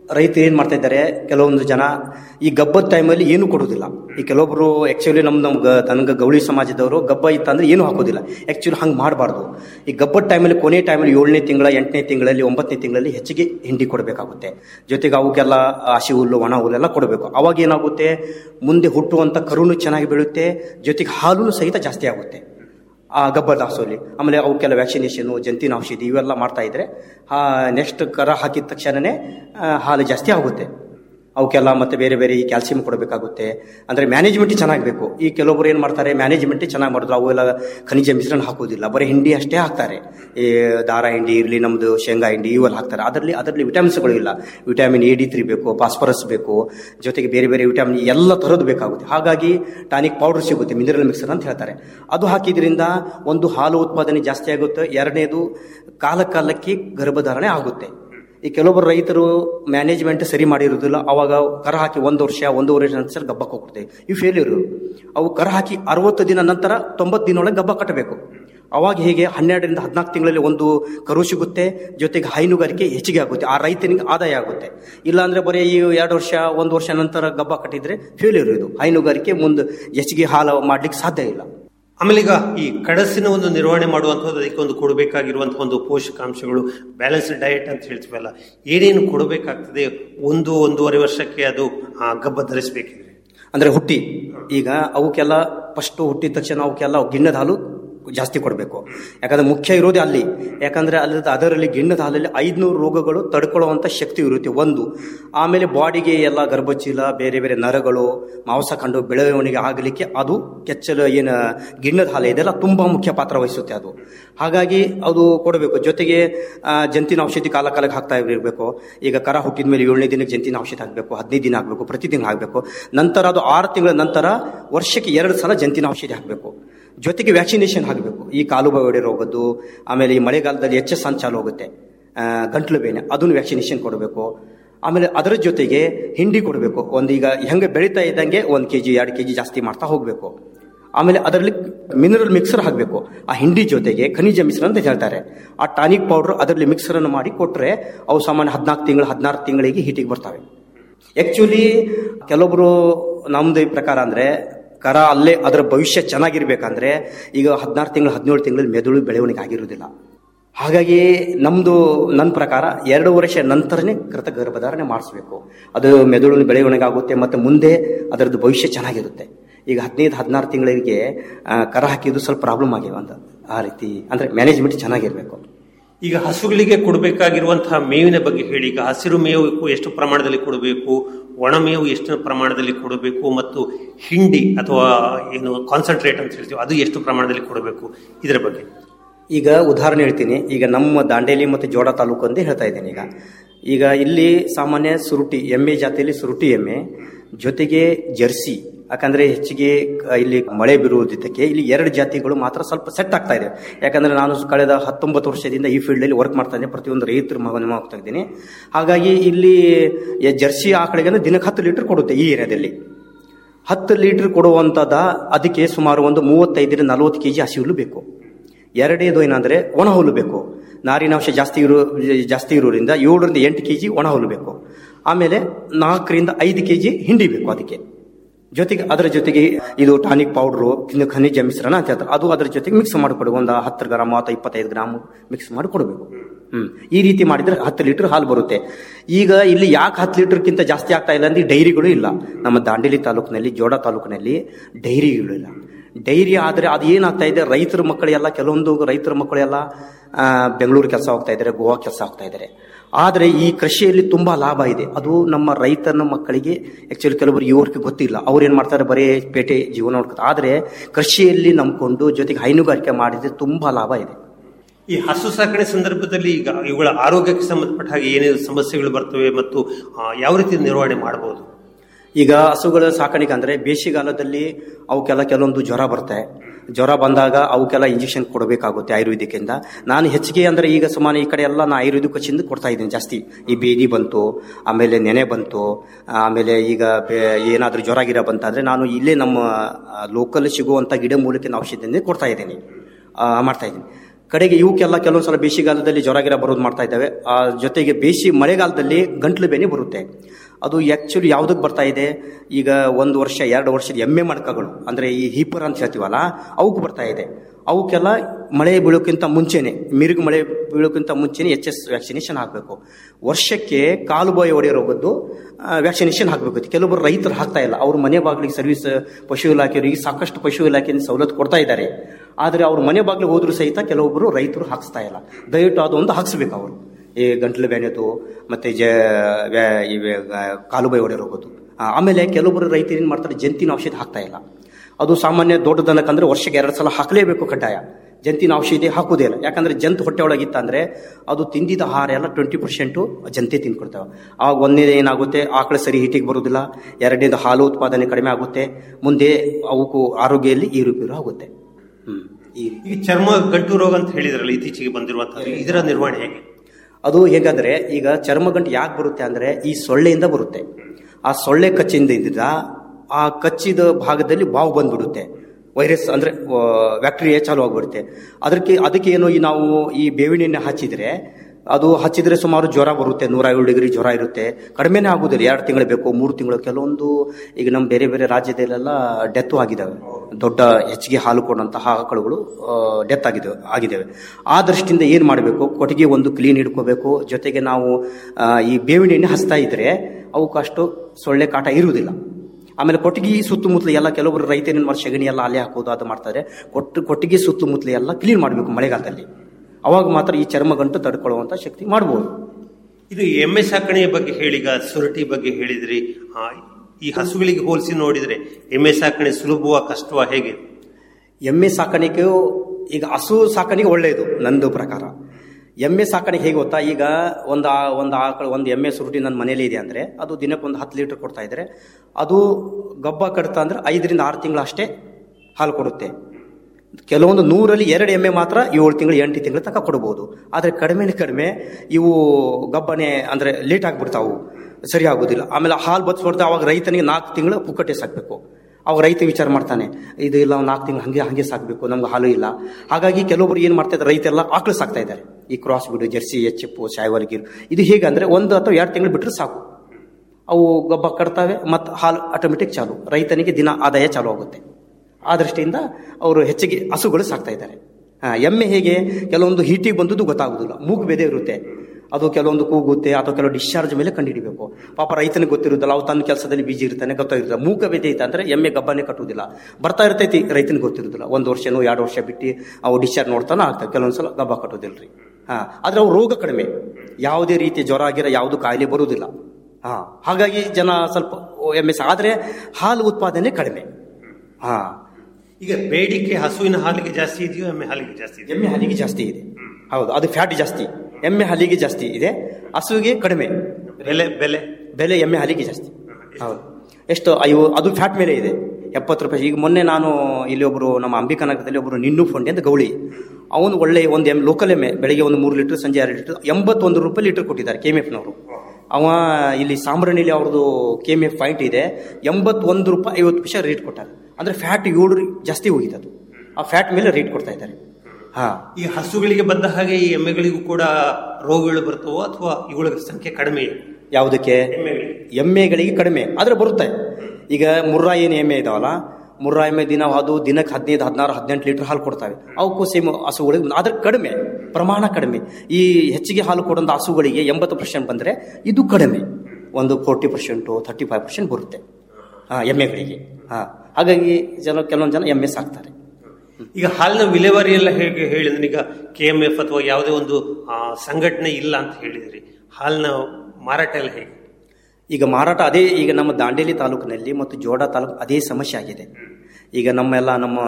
ರೈತರು ಏನು ಮಾಡ್ತಾ ಇದ್ದಾರೆ ಕೆಲವೊಂದು ಜನ ಈ ಗಬ್ಬದ ಟೈಮಲ್ಲಿ ಏನು ಕೊಡೋದಿಲ್ಲ ಈ ಕೆಲವೊಬ್ರು ಆ್ಯಕ್ಚುಲಿ ನಮ್ಮ ನಮ್ಮ ನನಗೆ ಗೌಳಿ ಸಮಾಜದವರು ಗಬ್ಬ ಇತ್ತಂದ್ರೆ ಏನು ಹಾಕೋದಿಲ್ಲ ಆ್ಯಕ್ಚುಲಿ ಹಂಗೆ ಮಾಡಬಾರ್ದು ಈ ಗಬ್ಬದ ಟೈಮಲ್ಲಿ ಕೊನೆ ಟೈಮಲ್ಲಿ ಏಳನೇ ತಿಂಗಳ ಎಂಟನೇ ತಿಂಗಳಲ್ಲಿ ಒಂಬತ್ತನೇ ತಿಂಗಳಲ್ಲಿ ಹೆಚ್ಚಿಗೆ ಹಿಂಡಿ ಕೊಡಬೇಕಾಗುತ್ತೆ ಜೊತೆಗೆ ಅವಕ್ಕೆಲ್ಲ ಹಸಿ ಹುಲ್ಲು ಒಣ ಹುಲ್ಲೆಲ್ಲ ಕೊಡಬೇಕು ಅವಾಗ ಏನಾಗುತ್ತೆ ಮುಂದೆ ಹುಟ್ಟುವಂಥ ಕರುನು ಚೆನ್ನಾಗಿ ಬೀಳುತ್ತೆ ಜೊತೆಗೆ ಹಾಲು ಸಹಿತ ಜಾಸ್ತಿ ಆಗುತ್ತೆ ಆ ಗಬ್ಬದ ಹಾಸೋಲಿ ಆಮೇಲೆ ಅವಕ್ಕೆಲ್ಲ ವ್ಯಾಕ್ಸಿನೇಷನು ಜಂತಿನ ಔಷಧಿ ಇವೆಲ್ಲ ಮಾಡ್ತಾ ಇದ್ರೆ ನೆಕ್ಸ್ಟ್ ಕರ ಹಾಕಿದ ತಕ್ಷಣನೇ ಆ, ಹಾಲು ಜಾಸ್ತಿ ಆಗುತ್ತೆ ಅವಕ್ಕೆಲ್ಲ ಮತ್ತೆ ಬೇರೆ ಬೇರೆ ಈ ಕ್ಯಾಲ್ಸಿಯಂ ಕೊಡಬೇಕಾಗುತ್ತೆ ಅಂದರೆ ಮ್ಯಾನೇಜ್ಮೆಂಟ್ ಚೆನ್ನಾಗಬೇಕು ಈ ಕೆಲವೊಬ್ರು ಏನು ಮಾಡ್ತಾರೆ ಮ್ಯಾನೇಜ್ಮೆಂಟ್ ಚೆನ್ನಾಗಿ ಮಾಡಿದ್ರು ಅವೆಲ್ಲ ಖನಿಜ ಮಿಶ್ರಣ ಹಾಕೋದಿಲ್ಲ ಬರೀ ಹಿಂಡಿ ಅಷ್ಟೇ ಹಾಕ್ತಾರೆ ಈ ದಾರ ಹಿಂಡಿ ಇರಲಿ ನಮ್ಮದು ಶೇಂಗಾ ಹಿಂಡಿ ಇವೆಲ್ಲ ಹಾಕ್ತಾರೆ ಅದರಲ್ಲಿ ಅದರಲ್ಲಿ ವಿಟಮಿನ್ಸ್ಗಳು ಇಲ್ಲ ವಿಟಮಿನ್ ಎ ಡಿ ತ್ರೀ ಬೇಕು ಫಾಸ್ಫರಸ್ ಬೇಕು ಜೊತೆಗೆ ಬೇರೆ ಬೇರೆ ವಿಟಮಿನ್ ಎಲ್ಲ ಥರದ್ದು ಬೇಕಾಗುತ್ತೆ ಹಾಗಾಗಿ ಟಾನಿಕ್ ಪೌಡರ್ ಸಿಗುತ್ತೆ ಮಿನರಲ್ ಮಿಕ್ಸರ್ ಅಂತ ಹೇಳ್ತಾರೆ ಅದು ಹಾಕಿದ್ರಿಂದ ಒಂದು ಹಾಲು ಉತ್ಪಾದನೆ ಜಾಸ್ತಿ ಆಗುತ್ತೆ ಎರಡನೇದು ಕಾಲ ಕಾಲಕ್ಕೆ ಗರ್ಭಧಾರಣೆ ಆಗುತ್ತೆ ಈ ಕೆಲವೊಬ್ಬರು ರೈತರು ಮ್ಯಾನೇಜ್ಮೆಂಟ್ ಸರಿ ಮಾಡಿರೋದಿಲ್ಲ ಅವಾಗ ಕರ ಹಾಕಿ ಒಂದು ವರ್ಷ ಒಂದೂವರೆ ವರ್ಷ ನಂತರ ಗಬ್ಬಕ್ಕೆ ಹೋಗ್ತದೆ ಇವು ಫೇಲ್ಯೂರ್ ಅವು ಕರ ಹಾಕಿ ಅರವತ್ತು ದಿನ ನಂತರ ತೊಂಬತ್ತು ದಿನ ಒಳಗೆ ಗಬ್ಬ ಕಟ್ಟಬೇಕು ಅವಾಗ ಹೇಗೆ ಹನ್ನೆರಡರಿಂದ ಹದಿನಾಲ್ಕು ತಿಂಗಳಲ್ಲಿ ಒಂದು ಕರು ಸಿಗುತ್ತೆ ಜೊತೆಗೆ ಹೈನುಗಾರಿಕೆ ಹೆಚ್ಚಿಗೆ ಆಗುತ್ತೆ ಆ ರೈತನಿಗೆ ಆದಾಯ ಆಗುತ್ತೆ ಇಲ್ಲಾಂದ್ರೆ ಬರೀ ಈ ಎರಡು ವರ್ಷ ಒಂದು ವರ್ಷ ನಂತರ ಗಬ್ಬ ಕಟ್ಟಿದ್ರೆ ಫೇಲ್ಯೂರ್ ಇದು ಹೈನುಗಾರಿಕೆ ಮುಂದೆ ಹೆಚ್ಚಿಗೆ ಹಾಲು ಮಾಡ್ಲಿಕ್ಕೆ ಸಾಧ್ಯ ಇಲ್ಲ ಆಮೇಲೆ ಈಗ ಈ ಕಡಸಿನ ಒಂದು ನಿರ್ವಹಣೆ ಮಾಡುವಂಥದ್ದು ಅದಕ್ಕೆ ಒಂದು ಕೊಡಬೇಕಾಗಿರುವಂತಹ ಒಂದು ಪೋಷಕಾಂಶಗಳು ಬ್ಯಾಲೆನ್ಸ್ಡ್ ಡಯಟ್ ಅಂತ ಹೇಳ್ತೀವಲ್ಲ ಏನೇನು ಕೊಡಬೇಕಾಗ್ತದೆ ಒಂದು ಒಂದೂವರೆ ವರ್ಷಕ್ಕೆ ಅದು ಆ, ಗಬ್ಬ ಧರಿಸಬೇಕಿದ್ರೆ ಅಂದ್ರೆ ಹುಟ್ಟಿ ಈಗ ಅವಕ್ಕೆಲ್ಲ ಫಸ್ಟ್ ಹುಟ್ಟಿದ ತಕ್ಷಣ ಅವಕ್ಕೆಲ್ಲ ಗಿಣ್ಣದ ಹಾಲು ಜಾಸ್ತಿ ಕೊಡಬೇಕು ಯಾಕಂದ್ರೆ ಮುಖ್ಯ ಇರೋದೇ ಅಲ್ಲಿ ಯಾಕಂದ್ರೆ ಅಲ್ಲಿ ಅದರಲ್ಲಿ ಗಿಣ್ಣದ ಹಾಲಲ್ಲಿ ಐದುನೂರು ರೋಗಗಳು ತಡ್ಕೊಳ್ಳುವಂಥ ಶಕ್ತಿ ಇರುತ್ತೆ ಒಂದು ಆಮೇಲೆ ಬಾಡಿಗೆ ಎಲ್ಲ ಗರ್ಭಚೀಲ ಬೇರೆ ಬೇರೆ ನರಗಳು ಮಾಂಸಖಂಡು ಬೆಳವಣಿಗೆ ಆಗಲಿಕ್ಕೆ ಅದು ಕೆಚ್ಚಲು ಏನು ಗಿಣ್ಣದ ಹಾಲು ಇದೆಲ್ಲ ತುಂಬ ಮುಖ್ಯ ಪಾತ್ರ ವಹಿಸುತ್ತೆ ಅದು ಹಾಗಾಗಿ ಅದು ಕೊಡಬೇಕು ಜೊತೆಗೆ ಆ, ಜಂತಿನ ಔಷಧಿ ಕಾಲ ಕಾಲಕ್ಕೆ ಹಾಕ್ತಾ ಇರಬೇಕು ಈಗ ಕರ ಹುಟ್ಟಿದ ಮೇಲೆ ಏಳನೇ ದಿನಕ್ಕೆ ಜಂತಿನ ಔಷಧಿ ಹಾಕಬೇಕು ಹದಿನೈದು ದಿನ ಹಾಕಬೇಕು ಪ್ರತಿದಿನ ಹಾಕಬೇಕು ನಂತರ ಅದು ಆರು ತಿಂಗಳ ನಂತರ ವರ್ಷಕ್ಕೆ ಎರಡು ಸಲ ಜಂತಿನ ಔಷಧಿ ಹಾಕಬೇಕು ಜೊತೆಗೆ ವ್ಯಾಕ್ಸಿನೇಷನ್ ಹಾಕಬೇಕು ಈ ಕಾಲು ಬಾವಡೆ ರೋಗದ್ದು ಆಮೇಲೆ ಈ ಮಳೆಗಾಲದಲ್ಲಿ ಎಚ್ ಎಸ್ ಅಂತ ಚಾಲು ಹೋಗುತ್ತೆ ಆ, ಗಂಟ್ಲು ಬೇನೆ ಅದನ್ನು ವ್ಯಾಕ್ಸಿನೇಷನ್ ಕೊಡಬೇಕು ಆಮೇಲೆ ಅದರ ಜೊತೆಗೆ ಹಿಂಡಿ ಕೊಡಬೇಕು ಒಂದು ಈಗ ಹೆಂಗೆ ಬೆಳೀತಾ ಇದ್ದಂಗೆ ಒಂದು ಕೆ ಜಿ ಎರಡು ಕೆ ಜಿ ಜಾಸ್ತಿ ಮಾಡ್ತಾ ಹೋಗಬೇಕು ಆಮೇಲೆ ಅದರಲ್ಲಿ ಮಿನರಲ್ ಮಿಕ್ಸರ್ ಹಾಕಬೇಕು ಆ ಹಿಂಡಿ ಜೊತೆಗೆ ಖನಿಜ ಮಿಶ್ರ ಅಂತ ಹೇಳ್ತಾರೆ ಆ ಟಾನಿಕ್ ಪೌಡರ್ ಅದರಲ್ಲಿ ಮಿಕ್ಸರ್ ಅನ್ನು ಮಾಡಿ ಕೊಟ್ಟರೆ ಅವು ಸಾಮಾನ್ಯ ಹದಿನಾಲ್ಕು ತಿಂಗಳು ಹದಿನಾರು ತಿಂಗಳಿಗೆ ಹೀಟಿಗೆ ಬರ್ತವೆ ಆಕ್ಚುಲಿ ಕೆಲವೊಬ್ರು ನಮ್ದು ಈ ಪ್ರಕಾರ ಅಂದ್ರೆ ಕರ ಅಲ್ಲೇ ಅದರ ಭವಿಷ್ಯ ಚೆನ್ನಾಗಿರ್ಬೇಕಂದ್ರೆ ಈಗ ಹದಿನಾರು ತಿಂಗಳು ಹದಿನೇಳು ತಿಂಗಳಲ್ಲಿ ಮೆದುಳು ಬೆಳವಣಿಗೆ ಆಗಿರುವುದಿಲ್ಲ ಹಾಗಾಗಿ ನಮ್ದು ನನ್ನ ಪ್ರಕಾರ ಎರಡು ವರ್ಷ ನಂತರನೇ ಕೃತ ಗರ್ಭಧಾರಣೆ ಮಾಡಿಸ್ಬೇಕು ಅದು ಮೆದುಳು ಬೆಳವಣಿಗೆ ಆಗುತ್ತೆ ಮತ್ತೆ ಮುಂದೆ ಅದರದ್ದು ಭವಿಷ್ಯ ಚೆನ್ನಾಗಿರುತ್ತೆ ಈಗ ಹದಿನೈದು ಹದಿನಾರು ತಿಂಗಳಿಗೆ ಆ, ಕರ ಹಾಕಿದ್ದು ಸ್ವಲ್ಪ ಪ್ರಾಬ್ಲಮ್ ಆಗಿವೆ ಅಂತ ಆ ರೀತಿ ಅಂದ್ರೆ ಮ್ಯಾನೇಜ್ಮೆಂಟ್ ಚೆನ್ನಾಗಿರ್ಬೇಕು ಈಗ ಹಸುಗಳಿಗೆ ಕೊಡಬೇಕಾಗಿರುವಂತಹ ಮೇವಿನ ಬಗ್ಗೆ ಹೇಳಿ ಈಗ ಹಸಿರು ಮೇವು ಎಷ್ಟು ಪ್ರಮಾಣದಲ್ಲಿ ಕೊಡಬೇಕು ಒಣ ಮೇವು ಎಷ್ಟು ಪ್ರಮಾಣದಲ್ಲಿ ಕೊಡಬೇಕು ಮತ್ತು ಹಿಂಡಿ ಅಥವಾ ಏನು ಕಾನ್ಸಂಟ್ರೇಟ್ ಅಂತ ಹೇಳ್ತೀವಿ ಅದು ಎಷ್ಟು ಪ್ರಮಾಣದಲ್ಲಿ ಕೊಡಬೇಕು ಇದರ ಬಗ್ಗೆ ಈಗ ಉದಾಹರಣೆ ಹೇಳ್ತೀನಿ ಈಗ ನಮ್ಮ ದಾಂಡೇಲಿ ಮತ್ತು ಜೋಡ ತಾಲೂಕು ಅಂತ ಹೇಳ್ತಾ ಇದ್ದೀನಿ ಈಗ ಈಗ ಇಲ್ಲಿ ಸಾಮಾನ್ಯ ಸುರುಟಿ ಎಮ್ಮೆ ಜಾತಿಯಲ್ಲಿ ಸುರುಟಿ ಎಮ್ಮೆ ಜೊತೆಗೆ ಜರ್ಸಿ ಯಾಕಂದ್ರೆ ಹೆಚ್ಚಿಗೆ ಕ- ಇಲ್ಲಿ ಮಳೆ ಬೀರುವುದಕ್ಕೆ ಇಲ್ಲಿ ಎರಡು ಜಾತಿಗಳು ಮಾತ್ರ ಸ್ವಲ್ಪ ಸೆಟ್ ಆಗ್ತಾ ಇದೆ ಯಾಕಂದ್ರೆ ನಾನು ಕಳೆದ ಹತ್ತೊಂಬತ್ತು ವರ್ಷದಿಂದ ಈ ಫೀಲ್ಡಲ್ಲಿ ವರ್ಕ್ ಮಾಡ್ತಾ ಇದ್ದೀನಿ ಪ್ರತಿಯೊಂದು ರೈತರ ಮಗನ ಹೋಗ್ತಾ ಇದ್ದೀನಿ ಹಾಗಾಗಿ ಇಲ್ಲಿ ಈ ಜರ್ಸಿ ಆಕಳಿಗೆ ದಿನಕ್ಕೆ ಹತ್ತು ಲೀಟರ್ ಕೊಡುತ್ತೆ ಈ ಏರಿಯಾದಲ್ಲಿ ಹತ್ತು ಲೀಟರ್ ಕೊಡುವಂಥದ್ದ ಅದಕ್ಕೆ ಸುಮಾರು ಒಂದು ಮೂವತ್ತೈದರಿಂದ ನಲವತ್ತು ಕೆ ಜಿ ಹಸಿ ಹುಲ್ಲು ಬೇಕು ಎರಡನೇದು ಏನಂದ್ರೆ ಒಣ ಹುಲ್ಲು ಬೇಕು ನಾರಿನಾಂಶ ಜಾಸ್ತಿ ಇರೋ ಜಾಸ್ತಿ ಇರೋದ್ರಿಂದ ಏಳರಿಂದ ಎಂಟು ಕೆ ಜಿ ಒಣ ಹುಲ್ಲು ಬೇಕು ಆಮೇಲೆ ನಾಲ್ಕರಿಂದ ಐದು ಕೆ ಜಿ ಹಿಂಡಿ ಬೇಕು ಅದಕ್ಕೆ ಜೊತೆಗೆ ಅದರ ಜೊತೆಗೆ ಇದು ಟಾನಿಕ್ ಪೌಡ್ರು ಇನ್ನು ಖನಿಜ ಮಿಶ್ರಣ ಅಂತ ಹೇಳ್ತಾರೆ ಅದು ಅದರ ಜೊತೆಗೆ ಮಿಕ್ಸ್ ಮಾಡಿಕೊಡು ಒಂದು ಹತ್ತು ಗ್ರಾಮ್ ಅಥವಾ ಇಪ್ಪತ್ತೈದು ಗ್ರಾಮ್ ಮಿಕ್ಸ್ ಮಾಡಿ ಕೊಡಬೇಕು ಹ್ಮ್ ಈ ರೀತಿ ಮಾಡಿದ್ರೆ ಹತ್ತು ಲೀಟರ್ ಹಾಲು ಬರುತ್ತೆ ಈಗ ಇಲ್ಲಿ ಯಾಕೆ ಹತ್ತು ಲೀಟರ್ಗಿಂತ ಜಾಸ್ತಿ ಆಗ್ತಾ ಇಲ್ಲ ಅಂದ್ರೆ ಡೈರಿಗಳು ಇಲ್ಲ ನಮ್ಮ ದಾಂಡೇಲಿ ತಾಲೂಕಿನಲ್ಲಿ ಜೋಡ ತಾಲೂಕಿನಲ್ಲಿ ಡೈರಿಗಳು ಇಲ್ಲ ಡೈರಿ ಆದರೆ ಅದು ಏನಾಗ್ತಾ ಇದೆ ರೈತರ ಮಕ್ಕಳೆಲ್ಲ ಕೆಲವೊಂದು ರೈತರ ಮಕ್ಕಳೆಲ್ಲ ಆ, ಬೆಂಗಳೂರು ಕೆಲಸ ಹೋಗ್ತಾ ಇದ್ದಾರೆ ಗೋವಾ ಕೆಲಸ ಹೋಗ್ತಾ ಇದ್ದಾರೆ ಆದರೆ ಈ ಕೃಷಿಯಲ್ಲಿ ತುಂಬಾ ಲಾಭ ಇದೆ ಅದು ನಮ್ಮ ರೈತನ ಮಕ್ಕಳಿಗೆ ಆಕ್ಚುಲಿ ಕೆಲವರು ಯುವಕರಿಗೆ ಗೊತ್ತಿಲ್ಲ ಅವ್ರು ಏನ್ ಮಾಡ್ತಾರೆ ಬರೀ ಪೇಟೆ ಜೀವನ ನೋಡ್ತಾರೆ ಆದರೆ ಕೃಷಿಯಲ್ಲಿ ನಂಬ್ಕೊಂಡು ಜೊತೆಗೆ ಹೈನುಗಾರಿಕೆ ಮಾಡಿದ್ರೆ ತುಂಬಾ ಲಾಭ ಇದೆ ಈ ಹಸು ಸಾಕಣೆ ಸಂದರ್ಭದಲ್ಲಿ ಈಗ ಇವುಗಳ ಆರೋಗ್ಯಕ್ಕೆ ಸಂಬಂಧಪಟ್ಟ ಹಾಗೆ ಏನೇನು ಸಮಸ್ಯೆಗಳು ಬರ್ತವೆ ಮತ್ತು ಆ, ಯಾವ ರೀತಿ ನಿರ್ವಹಣೆ ಮಾಡಬಹುದು ಈಗ ಹಸುಗಳ ಸಾಕಾಣಿಕೆ ಅಂದ್ರೆ ಬೇಸಿಗೆಗಾಲದಲ್ಲಿ ಅವಕ್ಕೆಲ್ಲ ಕೆಲವೊಂದು ಜ್ವರ ಬರುತ್ತೆ ಜ್ವರ ಬಂದಾಗ ಅವಕ್ಕೆಲ್ಲ ಇಂಜೆಕ್ಷನ್ ಕೊಡಬೇಕಾಗುತ್ತೆ ಆಯುರ್ವೇದಿಕ್ಕಿಂದ ನಾನು ಹೆಚ್ಚಿಗೆ ಅಂದ್ರೆ ಈಗ ಸುಮಾರು ಈ ಕಡೆ ಎಲ್ಲ ನಾ ಆಯುರ್ವೇದಿಕ್ ಹಚ್ಚಿಂದ ಕೊಡ್ತಾ ಇದ್ದೀನಿ ಜಾಸ್ತಿ ಈ ಬೇದಿ ಬಂತು ಆಮೇಲೆ ನೆನೆ ಬಂತು ಆಮೇಲೆ ಈಗ ಏನಾದರೂ ಜ್ವರ ಗಿರ ಬಂತಾದ್ರೆ ನಾನು ಇಲ್ಲೇ ನಮ್ಮ ಲೋಕಲ್ ಸಿಗುವಂಥ ಗಿಡ ಮೂಲಿಕೆ ಔಷಧಿಯಿಂದ ಕೊಡ್ತಾ ಇದ್ದೀನಿ ಆ, ಮಾಡ್ತಾ ಇದ್ದೀನಿ ಕಡೆಗೆ ಇವಕ್ಕೆಲ್ಲ ಕೆಲವೊಂದು ಸಲ ಬೇಸಿಗೆಗಾಲದಲ್ಲಿ ಜ್ವರ ಗಿರ ಬರೋದು ಮಾಡ್ತಾ ಇದ್ದಾವೆ ಆ ಜೊತೆಗೆ ಬೇಸಿ ಮಳೆಗಾಲದಲ್ಲಿ ಗಂಟ್ಲು ಬೇನೆ ಬರುತ್ತೆ ಅದು ಆ್ಯಕ್ಚುಲಿ ಯಾವುದಕ್ಕೆ ಬರ್ತಾ ಇದೆ ಈಗ ಒಂದು ವರ್ಷ ಎರಡು ವರ್ಷದ ಎಮ್ಮೆ ಮಡ್ಕಗಳು ಅಂದರೆ ಈ ಹೀಪರ್ ಅಂತ ಹೇಳ್ತೀವಲ್ಲ ಅವಕ್ಕೆ ಬರ್ತಾ ಇದೆ ಅವಕ್ಕೆಲ್ಲ ಮಳೆ ಬೀಳೋಕ್ಕಿಂತ ಮುಂಚೆನೆ ಮಿರುಗು ಮಳೆ ಬೀಳೋಕ್ಕಿಂತ ಮುಂಚೆನೆ ಎಚ್ ಎಸ್ ವ್ಯಾಕ್ಸಿನೇಷನ್ ಹಾಕಬೇಕು ವರ್ಷಕ್ಕೆ ಕಾಲು ಬಾಯಿ ಒಡೆಯ ರೋಗದ್ದು ವ್ಯಾಕ್ಸಿನೇಷನ್ ಹಾಕಬೇಕು ಕೆಲವೊಬ್ಬರು ರೈತರು ಹಾಕ್ತಾ ಇಲ್ಲ ಅವ್ರ ಮನೆ ಬಾಗಿಲಿಗೆ ಸರ್ವಿಸ್ ಪಶು ಇಲಾಖೆಯವರಿಗೆ ಸಾಕಷ್ಟು ಪಶು ಇಲಾಖೆಯಿಂದ ಸವಲತ್ತು ಕೊಡ್ತಾ ಇದ್ದಾರೆ ಆದರೆ ಅವ್ರ ಮನೆ ಬಾಗಿಲಿಗೆ ಹೋದ್ರೂ ಸಹಿತ ಕೆಲವೊಬ್ಬರು ರೈತರು ಹಾಕಿಸ್ತಾ ಇಲ್ಲ ದಯವಿಟ್ಟು ಅದೊಂದು ಹಾಕ್ಸ್ಬೇಕು ಅವರು ಈ ಗಂಟ್ಲು ಬೇನೆದು ಮತ್ತೆ ಜ ವ್ಯಾ- ಈ ವ್ಯಾ- ಕಾಲು ಬಾಯಿ ಒಡೆಯ ರೋಗದ್ದು ಆ, ಆಮೇಲೆ ಕೆಲವೊಬ್ಬರು ರೈತರು ಏನು ಮಾಡ್ತಾರೆ ಜಂತಿನ ಔಷಧಿ ಹಾಕ್ತಾ ಇಲ್ಲ ಅದು ಸಾಮಾನ್ಯ ದೊಡ್ಡ ದನಕ್ಕಂದ್ರೆ ವರ್ಷಕ್ಕೆ ಎರಡು ಸಲ ಹಾಕಲೇಬೇಕು ಕಡ್ಡಾಯ ಜಂತಿನ ಔಷಧಿ ಹಾಕುವುದೇ ಇಲ್ಲ ಯಾಕಂದ್ರೆ ಜಂತು ಹೊಟ್ಟೆ ಒಳಗಿತ್ತಂದ್ರೆ ಅದು ತಿಂದಿದ ಆಹಾರ ಎಲ್ಲ ಟ್ವೆಂಟಿ ಪರ್ಸೆಂಟು ಜಂತೆ ತಿಂದ್ಕೊಡ್ತಾವೆ ಆವಾಗ ಒಂದನೇದು ಏನಾಗುತ್ತೆ ಆಕಳ ಸರಿ ಹಿಟ್ಟಿಗೆ ಬರೋದಿಲ್ಲ ಎರಡನೇದು ಹಾಲು ಉತ್ಪಾದನೆ ಕಡಿಮೆ ಆಗುತ್ತೆ ಮುಂದೆ ಅವಕ್ಕೂ ಆರೋಗ್ಯದಲ್ಲಿ ಏರುಪೇರು ಆಗುತ್ತೆ ಹ್ಮ್ ಈ ಈಗ ಚರ್ಮ ಗಂಟು ರೋಗ ಅಂತ ಹೇಳಿದ್ರಲ್ಲ ಇತ್ತೀಚೆಗೆ ಬಂದಿರುವಂತದ್ದು ಇದರ ನಿರ್ವಹಣೆ ಹೇಗೆ ಅದು ಹೇಗಂದ್ರೆ ಈಗ ಚರ್ಮಗಂಟು ಯಾಕೆ ಬರುತ್ತೆ ಅಂದ್ರೆ ಈ ಸೊಳ್ಳೆಯಿಂದ ಬರುತ್ತೆ ಆ ಸೊಳ್ಳೆ ಕಚ್ಚಿಂದ ಆ ಕಚ್ಚಿದ ಭಾಗದಲ್ಲಿ ಬಾವು ಬಂದ್ಬಿಡುತ್ತೆ ವೈರಸ್ ಅಂದ್ರೆ ಬ್ಯಾಕ್ಟೀರಿಯಾ ಚಾಲು ಆಗ್ಬಿಡುತ್ತೆ ಅದಕ್ಕೆ ಅದಕ್ಕೆ ಏನು ಈ ನಾವು ಈ ಬೇವಿನ ಎಣ್ಣೆ ಹಚ್ಚಿದ್ರೆ ಅದು ಹಚ್ಚಿದ್ರೆ ಸುಮಾರು ಜ್ವರ ಬರುತ್ತೆ ನೂರ ಏಳು ಡಿಗ್ರಿ ಜ್ವರ ಇರುತ್ತೆ ಕಡಿಮೆನೇ ಆಗುದಿಲ್ಲ ಎರಡು ತಿಂಗಳು ಬೇಕು ಮೂರು ತಿಂಗಳು ಕೆಲವೊಂದು ಈಗ ನಮ್ಮ ಬೇರೆ ಬೇರೆ ರಾಜ್ಯದಲ್ಲೆಲ್ಲ ಡೆತ್ ಆಗಿದ್ದಾವೆ ದೊಡ್ಡ ಹೆಚ್ಚಿಗೆ ಹಾಲು ಕೊಡುವಂತಹ ಆಕಳುಗಳು ಡೆತ್ ಆಗಿದ್ದಾವೆ ಆಗಿದ್ದಾವೆ ಆ ದೃಷ್ಟಿಯಿಂದ ಏನು ಮಾಡಬೇಕು ಕೊಟ್ಟಿಗೆ ಒಂದು ಕ್ಲೀನ್ ಇಟ್ಕೋಬೇಕು ಜೊತೆಗೆ ನಾವು ಆ, ಈ ಬೇವಿನ ಎಣ್ಣೆ ಹಚ್ತಾ ಇದ್ರೆ ಅವಕ್ಕಷ್ಟು ಸೊಳ್ಳೆ ಕಾಟ ಇರುವುದಿಲ್ಲ ಆಮೇಲೆ ಕೊಟ್ಟಿಗೆ ಸುತ್ತಮುತ್ತಲು ಎಲ್ಲ ಕೆಲವೊಬ್ಬರು ರೈತರೇನು ಮಾಡಿ ಸಗಣಿ ಎಲ್ಲ ಅಲ್ಲೇ ಹಾಕೋದು ಅದು ಮಾಡ್ತಾರೆ ಕೊಟ್ಟು ಕೊಟ್ಟಿಗೆ ಸುತ್ತಮುತ್ತಲು ಎಲ್ಲ ಕ್ಲೀನ್ ಮಾಡಬೇಕು ಮಳೆಗಾಲದಲ್ಲಿ ಅವಾಗ ಮಾತ್ರ ಈ ಚರ್ಮಗಂಟು ತಡ್ಕೊಳ್ಳುವಂತ ಶಕ್ತಿ ಮಾಡ್ಬೋದು ಇದು ಎಮ್ಮೆ ಸಾಕಣೆಯ ಬಗ್ಗೆ ಹೇಳಿಗ ಸುರಟಿ ಬಗ್ಗೆ ಹೇಳಿದ್ರಿ ಆ, ಈ ಹಸುಗಳಿಗೆ ಹೋಲಿಸಿ ನೋಡಿದ್ರೆ ಎಮ್ಮೆ ಸಾಕಣೆ ಸುಲಭವಾ ಕಷ್ಟವಾ ಹೇಗೆ ಎಮ್ಮೆ ಸಾಕಾಣಿಕೆಯು ಈಗ ಹಸು ಸಾಕಾಣಿಕೆ ಒಳ್ಳೆಯದು ನಂದು ಪ್ರಕಾರ ಎಮ್ಮೆ ಸಾಕಾಣಿಕೆ ಹೇಗೆ ಗೊತ್ತಾ ಈಗ ಒಂದು ಆ- ಒಂದು ಆಕಳು ಒಂದು ಎಮ್ಮೆ ಸುರುಟಿ ನನ್ನ ಮನೇಲಿ ಇದೆ ಅಂದರೆ ಅದು ದಿನಕ್ಕೆ ಒಂದು ಹತ್ತು ಲೀಟರ್ ಕೊಡ್ತಾ ಇದ್ರೆ ಅದು ಗಬ್ಬ ಕಡ್ತಾ ಅಂದ್ರೆ ಐದರಿಂದ ಆರು ತಿಂಗಳು ಅಷ್ಟೇ ಹಾಲು ಕೊಡುತ್ತೆ ಕೆಲವೊಂದು ನೂರಲ್ಲಿ ಎರಡು ಎಮ್ಮೆ ಮಾತ್ರ ಏಳು ತಿಂಗಳು ಎಂಟು ತಿಂಗಳು ತನಕ ಕೊಡ್ಬೋದು ಆದರೆ ಕಡಿಮೆನೇ ಕಡಿಮೆ ಇವು ಗಬ್ಬನೆ ಅಂದರೆ ಲೇಟ್ ಆಗಿಬಿಡ್ತಾವು ಸರಿ ಆಗೋದಿಲ್ಲ ಆಮೇಲೆ ಹಾಲು ಬಚ್ಕೊಡ್ತಾ ಅವಾಗ ರೈತನಿಗೆ ನಾಲ್ಕು ತಿಂಗಳು ಪುಕ್ಕಟೆ ಸಾಕಬೇಕು ಅವಾಗ ರೈತ ವಿಚಾರ ಮಾಡ್ತಾನೆ ಇದು ಇಲ್ಲ ಒಂದು ನಾಲ್ಕು ತಿಂಗಳು ಹಂಗೆ ಹಂಗೆ ಸಾಕಬೇಕು ನಮ್ಗೆ ಹಾಲು ಇಲ್ಲ ಹಾಗಾಗಿ ಕೆಲವೊಬ್ರು ಏನು ಮಾಡ್ತಾ ಇದ್ದಾರೆ ರೈತೆಲ್ಲ ಆಕಳು ಸಾಕ್ತಾ ಇದ್ದಾರೆ ಈ cross breed Jersey H F Sahiwal Gir ಇದು ಹೇಗೆ ಅಂದರೆ ಒಂದು ಅಥವಾ ಎರಡು ತಿಂಗಳು ಬಿಟ್ಟರೆ ಸಾಕು ಅವು ಗಬ್ಬ ಕಟ್ತಾವೆ ಮತ್ತು ಹಾಲು ಆಟೋಮೆಟಿಕ್ ಚಾಲು ರೈತನಿಗೆ ದಿನ ಆದಾಯ ಚಾಲು ಆಗುತ್ತೆ ಆ ದೃಷ್ಟಿಯಿಂದ ಅವರು ಹೆಚ್ಚಿಗೆ ಹಸುಗಳು ಸಾಕ್ತಾ ಇದ್ದಾರೆ ಹಾ, ಎಮ್ಮೆ ಹೇಗೆ ಕೆಲವೊಂದು ಹೀಟಿಗೆ ಬಂದದ್ದು ಗೊತ್ತಾಗುದಿಲ್ಲ ಮೂಗು ಬೆದೆ ಇರುತ್ತೆ ಅದು ಕೆಲವೊಂದು ಕೂಗುತ್ತೆ ಅಥವಾ ಕೆಲವು ಡಿಸ್ಚಾರ್ಜ್ ಮೇಲೆ ಕಂಡುಹಿಡಿಬೇಕು ಪಾಪ ರೈತನಿಗೆ ಗೊತ್ತಿರುತ್ತಲ್ಲ ಅವು ತನ್ನ ಕೆಲಸದಲ್ಲಿ ಬಿಜಿ ಇರ್ತಾನೆ ಗೊತ್ತಾಗಿರುತ್ತೆ ಮೂಕ ಬೆದೆ ಐತೆ ಅಂದ್ರೆ ಎಮ್ಮೆ ಗಬ್ಬನೇ ಕಟ್ಟುವುದಿಲ್ಲ ಬರ್ತಾ ಇರ್ತೈತಿ ರೈತನಿಗೆ ಗೊತ್ತಿರುದಿಲ್ಲ ಒಂದು ವರ್ಷನೋ ಎರಡು ವರ್ಷ ಬಿಟ್ಟು ಅವು ಡಿಸ್ಚಾರ್ಜ್ ನೋಡ್ತಾನೆ ಆಗ್ತದೆ ಕೆಲವೊಂದ್ಸಲ ಗಬ್ಬ ಕಟ್ಟೋದಿಲ್ಲ ರೀ ಹಾ ಆದ್ರೆ ಅವು ರೋಗ ಕಡಿಮೆ ಯಾವುದೇ ರೀತಿ ಜ್ವರ ಆಗಿರೋ ಯಾವುದು ಕಾಯಿಲೆ ಬರುವುದಿಲ್ಲ ಹಾ ಹಾಗಾಗಿ ಜನ ಸ್ವಲ್ಪ ಎಮ್ಮೆ ಸಾ- ಆದ್ರೆ ಹಾಲು ಉತ್ಪಾದನೆ ಕಡಿಮೆ ಹಾ ಈಗ ಬೇಡಿಕೆ ಹಸುವಿನ ಹಾಲಿಗೆ ಜಾಸ್ತಿ ಇದೆಯೋ ಎಮ್ಮೆ ಹಾಲಿಗೆ ಜಾಸ್ತಿ ಇದೆಯೋ ಎಮ್ಮೆ ಹಾಲಿಗೆ ಜಾಸ್ತಿ ಇದೆ ಹೌದು ಅದು ಫ್ಯಾಟ್ ಜಾಸ್ತಿ ಎಮ್ಮೆ ಹಾಲಿಗೆ ಜಾಸ್ತಿ ಇದೆ ಹಸುವಿಗೆ ಕಡಿಮೆ ಬೆಲೆ ಬೆಲೆ ಬೆಲೆ ಎಮ್ಮೆ ಹಾಲಿಗೆ ಜಾಸ್ತಿ ಹೌದು ಎಷ್ಟು ಅಯ್ಯೋ ಅದು ಫ್ಯಾಟ್ ಮೇಲೆ ಇದೆ ಎಪ್ಪತ್ತು ರೂಪಾಯಿ ಈಗ ಮೊನ್ನೆ ನಾನು ಇಲ್ಲಿ ಒಬ್ಬರು ನಮ್ಮ ಅಂಬಿಕಾನಗರದಲ್ಲಿ ಒಬ್ಬರು ನಿನ್ನು ಫೊಂಡೆ ಅಂತ ಗೌಳಿ ಅವನು ಒಳ್ಳೆ ಒಂದು ಎಮ್ ಲೋಕಲ್ ಎಮ್ಮೆ ಬೆಳಿಗ್ಗೆ ಒಂದು ಮೂರು ಲೀಟರ್ ಸಂಜೆ ಎರಡು ಲೀಟರ್ ಎಂಬತ್ತೊಂದು ರೂಪಾಯಿ ಲೀಟರ್ ಕೊಟ್ಟಿದ್ದಾರೆ ಕೆ ಎಮ್ ಎಫ್ನವರು ಅವ ಇಲ್ಲಿ ಸಾಂಬ್ರಣಿಲಿ ಅವ್ರದ್ದು ಕೆ ಎಮ್ ಎಫ್ ಪಾಯಿಂಟ್ ಇದೆ ಎಂಬತ್ತೊಂದು ರೂಪಾಯಿ ಐವತ್ತು ಪೈಸೆ ರೇಟ್ ಕೊಟ್ಟಾರೆ ಅಂದ್ರೆ ಫ್ಯಾಟ್ ಏಳು ಜಾಸ್ತಿ ಹೋಗಿದೆ ಅದು ಆ ಫ್ಯಾಟ್ ಮೇಲೆ ರೇಟ್ ಕೊಡ್ತಾ ಇದ್ದಾರೆ ಹಾ ಈ ಹಸುಗಳಿಗೆ ಬಂದ ಹಾಗೆ ಈ ಎಮ್ಮೆಗಳಿಗೂ ಕೂಡ ರೋಗಗಳು ಬರ್ತವೋ ಅಥವಾ ಇವುಗಳ ಸಂಖ್ಯೆ ಕಡಿಮೆ ಯಾವುದಕ್ಕೆ ಎಮ್ಮೆಗಳಿಗೆ ಎಮ್ಮೆಗಳಿಗೆ ಕಡಿಮೆ ಆದ್ರೆ ಬರುತ್ತೆ ಈಗ ಮುರ್ರಾ ಏನು ಎಮ್ಮೆ ಇದಾವಲ್ಲ ಮುರ್ರಾ ಎಮ್ಮೆ ದಿನ ಅದು ದಿನಕ್ಕೆ ಹದಿನೈದು ಹದಿನಾರು ಹದಿನೆಂಟು ಲೀಟರ್ ಹಾಲು ಕೊಡ್ತವೆ ಅವಕ್ಕೂ ಸೇಮ್ ಹಸುಗಳಿಗೆ ಆದ್ರೆ ಕಡಿಮೆ ಪ್ರಮಾಣ ಕಡಿಮೆ ಈ ಹೆಚ್ಚಿಗೆ ಹಾಲು ಕೊಡೋಂಥ ಹಸುಗಳಿಗೆ ಎಂಬತ್ತು ಪರ್ಸೆಂಟ್ ಬಂದರೆ ಇದು ಕಡಿಮೆ ಒಂದು forty percent thirty five percent ಬರುತ್ತೆ ಹಾಂ ಎಮ್ಮೆಗಳಿಗೆ ಹಾಂ ಹಾಗಾಗಿ ಜನ ಕೆಲವೊಂದು ಜನ ಎಮ್ಮೆ ಸಾಕ್ತಾರೆ ಈಗ ಹಾಲಿನ ವಿಲೇವಾರಿ ಎಲ್ಲ ಹೇಗೆ ಹೇಳಿದ್ರೆ ಈಗ ಕೆ ಎಂ ಎಫ್ ಅಥವಾ ಯಾವುದೇ ಒಂದು ಆ, ಸಂಘಟನೆ ಇಲ್ಲ ಅಂತ ಹೇಳಿದ್ರಿ ಹಾಲಿನ ಮಾರಾಟ ಎಲ್ಲ ಹೇಗೆ ಈಗ ಮಾರಾಟ ಅದೇ ಈಗ ನಮ್ಮ ದಾಂಡೇಲಿ ತಾಲೂಕಿನಲ್ಲಿ ಮತ್ತು ಜೋಡ ತಾಲೂಕು ಅದೇ ಸಮಸ್ಯೆ ಆಗಿದೆ ಈಗ ನಮ್ಮೆಲ್ಲ ನಮ್ಮ